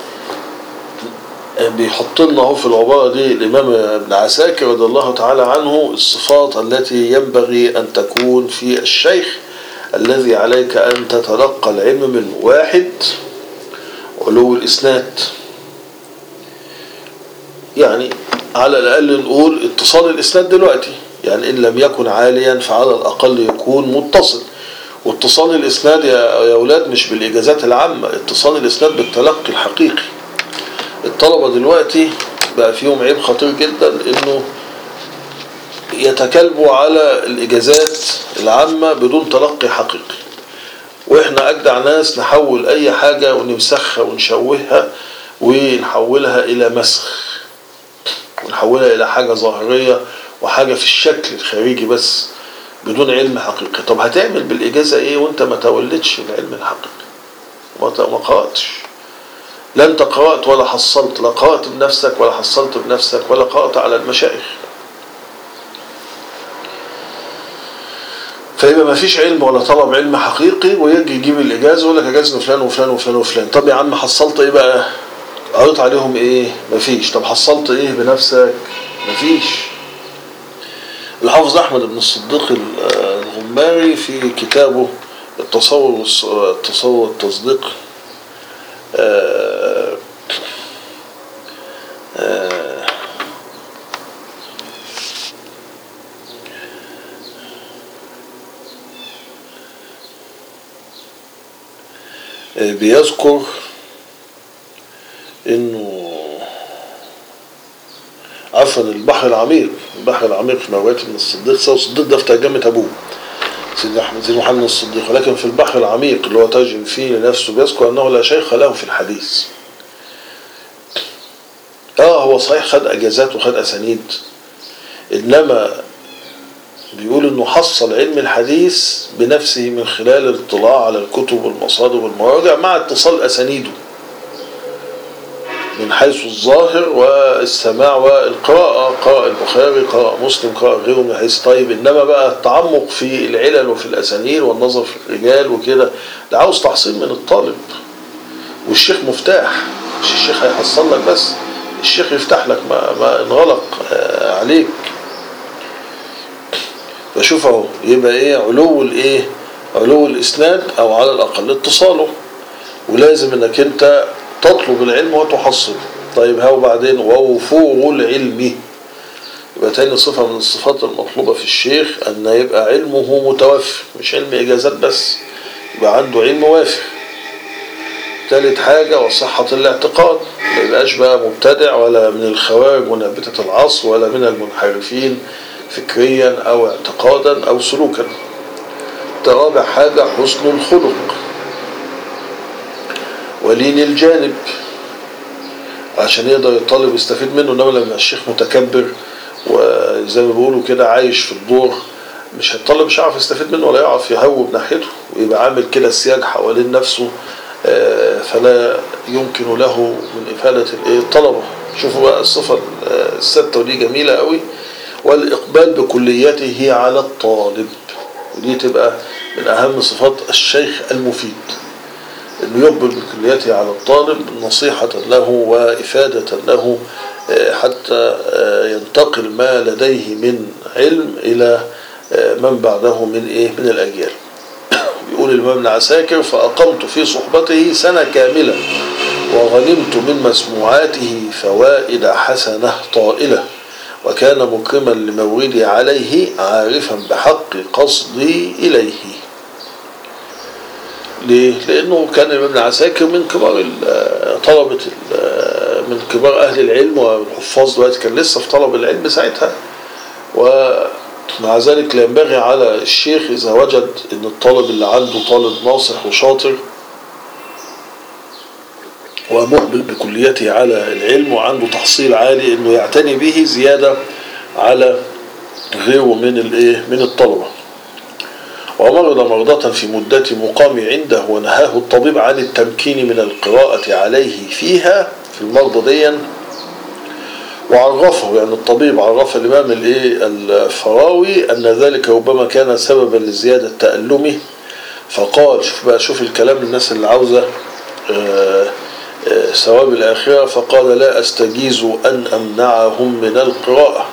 بيحط لنا اهو في العبارة دي الإمام ابن عساكر رضي الله تعالى عنه الصفات التي ينبغي أن تكون في الشيخ الذي عليك أن تتلقى العلم منه واحد علو الإسناد يعني على الأقل نقول اتصال الإسناد دلوقتي يعني إن لم يكن عاليا فعلى الأقل يكون متصل واتصال الإسناد يا أولاد مش بالإجازات العامة اتصال الإسناد بالتلقي الحقيقي الطلبة دلوقتي بقى فيهم عيب خطير جدا إنه يتكلبوا على الإجازات العامة بدون تلقي حقيقي وإحنا أجدع ناس نحول أي حاجة ونمسخها ونشوهها ونحولها إلى مسخ ونحولها إلى حاجة ظاهرية وحاجة في الشكل الخارجي بس بدون علم حقيقي طب هتعمل بالإجازة إيه وأنت ما تولدش العلم الحقيقي ما قرأتش لا أنت قرأت ولا حصلت لا قرأت بنفسك ولا حصلت بنفسك ولا قرأت على المشايخ فيبقى ما فيش علم ولا طلب علم حقيقي ويجي يجيب الإجازة ويقول لك أجازنا فلان وفلان وفلان وفلان طب يا عم حصلت إيه بقى قريت عليهم إيه مفيش طب حصلت إيه بنفسك مفيش الحافظ أحمد بن الصديق الغماري في كتابه التصور التصور والتصديق آآ آآ بيذكر انه عفوا البحر العميق البحر العميق في رواية ابن الصديق سوى الصديق ده في ترجمة ابوه سيدنا احمد سيدنا محمد الصديق ولكن في البحر العميق اللي هو ترجم فيه لنفسه بيذكر انه لا شيخ له في الحديث اه هو صحيح خد اجازات وخد اسانيد انما بيقول انه حصل علم الحديث بنفسه من خلال الاطلاع على الكتب والمصادر والمراجع مع اتصال اسانيده من حيث الظاهر والسماع والقراءة قراءة البخاري قراءة مسلم قراءة غيره من حيث طيب إنما بقى التعمق في العلل وفي الأسانيد والنظر في الرجال وكده ده عاوز تحصيل من الطالب والشيخ مفتاح مش الشيخ هيحصل لك بس الشيخ يفتح لك ما, ما انغلق عليك فشوف اهو يبقى ايه علو الايه علو الاسناد او على الاقل اتصاله ولازم انك انت تطلب العلم وتحصله طيب ها وبعدين ووفور العلم يبقى تاني صفة من الصفات المطلوبة في الشيخ أن يبقى علمه متوفر مش علم إجازات بس يبقى عنده علم وافر تالت حاجة وصحة الاعتقاد ما يبقاش بقى مبتدع ولا من الخوارج ونبتة العصر ولا من المنحرفين فكريا أو اعتقادا أو سلوكا رابع حاجة حسن الخلق ولين الجانب عشان يقدر الطالب يستفيد منه انما لما الشيخ متكبر وزي ما بيقولوا كده عايش في الدور مش الطالب مش هيعرف يستفيد منه ولا يعرف يهوب ناحيته ويبقى عامل كده سياج حوالين نفسه فلا يمكن له من إفادة الطلبة شوفوا بقى الصفة الستة ودي جميلة قوي والإقبال بكليته على الطالب ودي تبقى من أهم صفات الشيخ المفيد أنه يقبل بكليته على الطالب نصيحة له وإفادة له حتى ينتقل ما لديه من علم إلى من بعده من إيه من الأجيال يقول الإمام ابن عساكر فأقمت في صحبته سنة كاملة وغنمت من مسموعاته فوائد حسنة طائلة وكان مكرما لموردي عليه عارفا بحق قصدي إليه ليه؟ لأنه كان ابن عساكر من كبار طلبة من كبار أهل العلم والحفاظ دلوقتي كان لسه في طلب العلم ساعتها ومع ذلك لا ينبغي على الشيخ إذا وجد أن الطالب اللي عنده طالب ناصح وشاطر ومقبل بكليته على العلم وعنده تحصيل عالي أنه يعتني به زيادة على غيره من الايه من الطلبه ومرض مرضة في مدة مقام عنده ونهاه الطبيب عن التمكين من القراءة عليه فيها في المرضى ديا وعرفه يعني الطبيب عرف الإمام الإيه الفراوي أن ذلك ربما كان سببا لزيادة تألمه فقال شوف بقى شوف الكلام الناس اللي عاوزة ثواب الآخرة فقال لا أستجيز أن أمنعهم من القراءة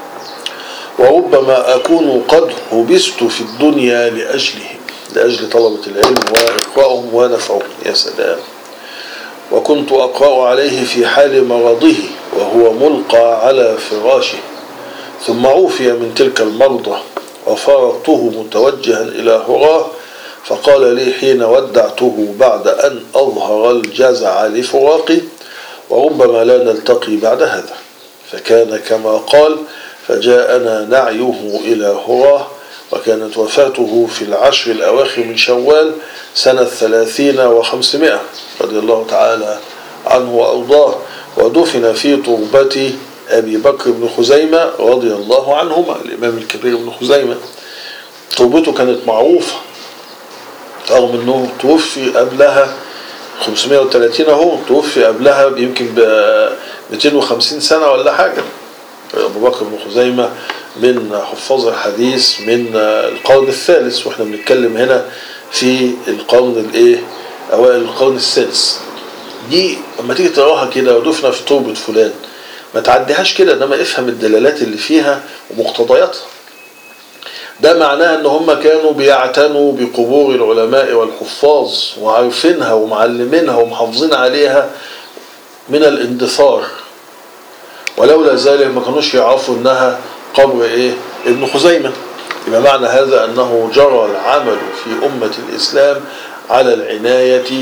وربما أكون قد هبست في الدنيا لأجلهم لأجل طلبة العلم وإقرائهم ونفعهم يا سلام وكنت أقرأ عليه في حال مرضه وهو ملقى على فراشه ثم عوفي من تلك المرضى وفارقته متوجها إلى هراه فقال لي حين ودعته بعد أن أظهر الجزع لفراقي وربما لا نلتقي بعد هذا فكان كما قال فجاءنا نعيه إلى هراه وكانت وفاته في العشر الأواخر من شوال سنة ثلاثين وخمسمائة رضي الله تعالى عنه وأرضاه ودفن في تربة أبي بكر بن خزيمة رضي الله عنهما الإمام الكبير بن خزيمة تربته كانت معروفة رغم أنه توفي قبلها 530 أهو توفي قبلها يمكن ب 250 سنة ولا حاجة أبو بكر بن خزيمة من حفاظ الحديث من القرن الثالث واحنا بنتكلم هنا في القرن الايه اوائل القرن السادس دي اما تيجي تقراها كده ودفنا في تربة فلان ما تعديهاش كده انما افهم الدلالات اللي فيها ومقتضياتها ده معناه ان هم كانوا بيعتنوا بقبور العلماء والحفاظ وعارفينها ومعلمينها ومحافظين عليها من الاندثار ولولا ذلك ما كانوش يعرفوا انها قبر ايه ابن خزيمة يبقى معنى هذا انه جرى العمل في امة الاسلام على العناية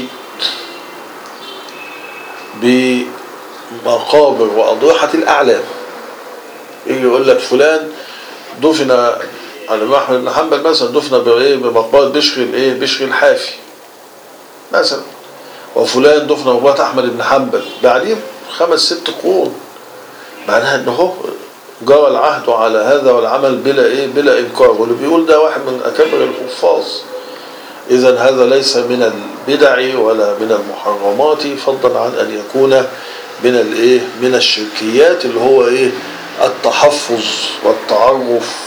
بمقابر واضرحة الاعلام يجي يقول لك فلان دفن على الامام احمد بن حنبل مثلا دفن بايه بمقبرة بشر الايه بشر الحافي مثلا وفلان دفن مقبرة احمد بن حنبل بعدين خمس ست قرون معناها ان هو جرى العهد على هذا والعمل بلا ايه بلا انكار واللي بيقول ده واحد من اكابر الحفاظ اذا هذا ليس من البدع ولا من المحرمات فضلا عن ان يكون من الايه من الشركيات اللي هو ايه التحفظ والتعرف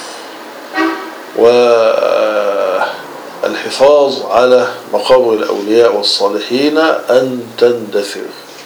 والحفاظ على مقابر الاولياء والصالحين ان تندثر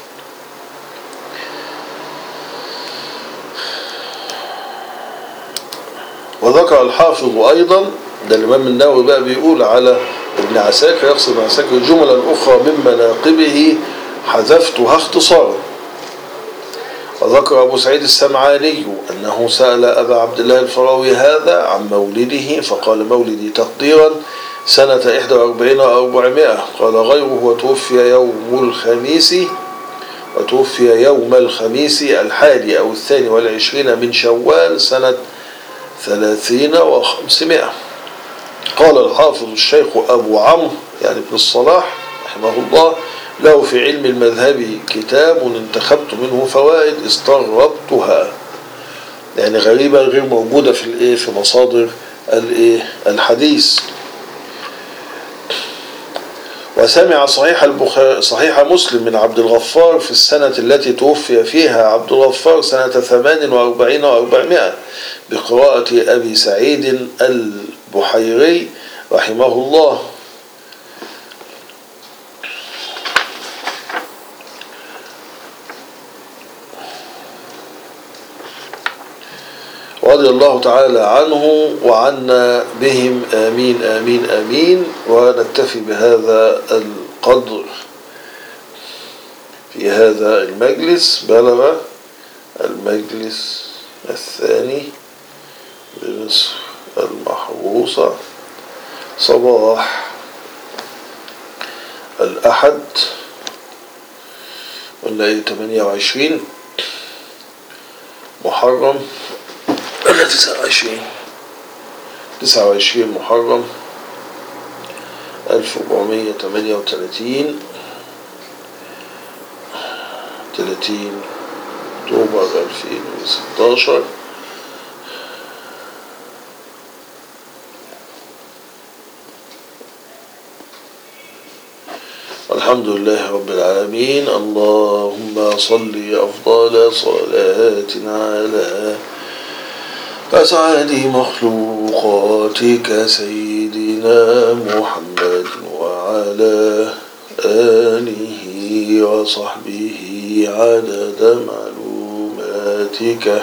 وذكر الحافظ أيضا ده الإمام النووي بقى بيقول على ابن عساكر يقصد ابن عساكر جملا أخرى من مناقبه حذفتها اختصارا وذكر أبو سعيد السمعاني أنه سأل أبا عبد الله الفراوي هذا عن مولده فقال مولدي تقديرا سنة 41 أو 400 قال غيره وتوفي يوم الخميس وتوفي يوم الخميس الحادي أو الثاني والعشرين من شوال سنة ثلاثين وخمسمائة قال الحافظ الشيخ أبو عمرو يعني ابن الصلاح رحمه الله له في علم المذهب كتاب انتخبت منه فوائد استغربتها يعني غريبة غير موجودة في الايه في مصادر الايه الحديث وسمع صحيح البخاري صحيح مسلم من عبد الغفار في السنة التي توفي فيها عبد الغفار سنة ثمان وأربعين وأربعمائة بقراءة أبي سعيد البحيري رحمه الله رضي الله تعالى عنه وعنا بهم آمين آمين آمين ونكتفي بهذا القدر في هذا المجلس بلغ المجلس الثاني بمصر المحروسة صباح الأحد ولا ايه 28 محرم ولا 29 29 محرم 1438 30 أكتوبر 2016 الحمد لله رب العالمين اللهم صل أفضل صلاة على أسعد مخلوقاتك سيدنا محمد وعلى آله وصحبه عدد معلوماتك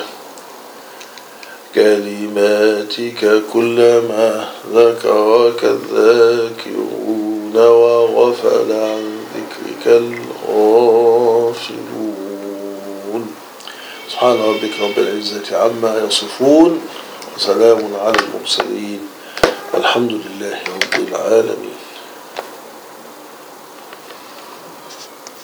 كلماتك كلما ذكرك الذاكرون وغفل عن ذكرك الغافلون سبحان ربك رب العزة عما يصفون وسلام على المرسلين والحمد لله رب العالمين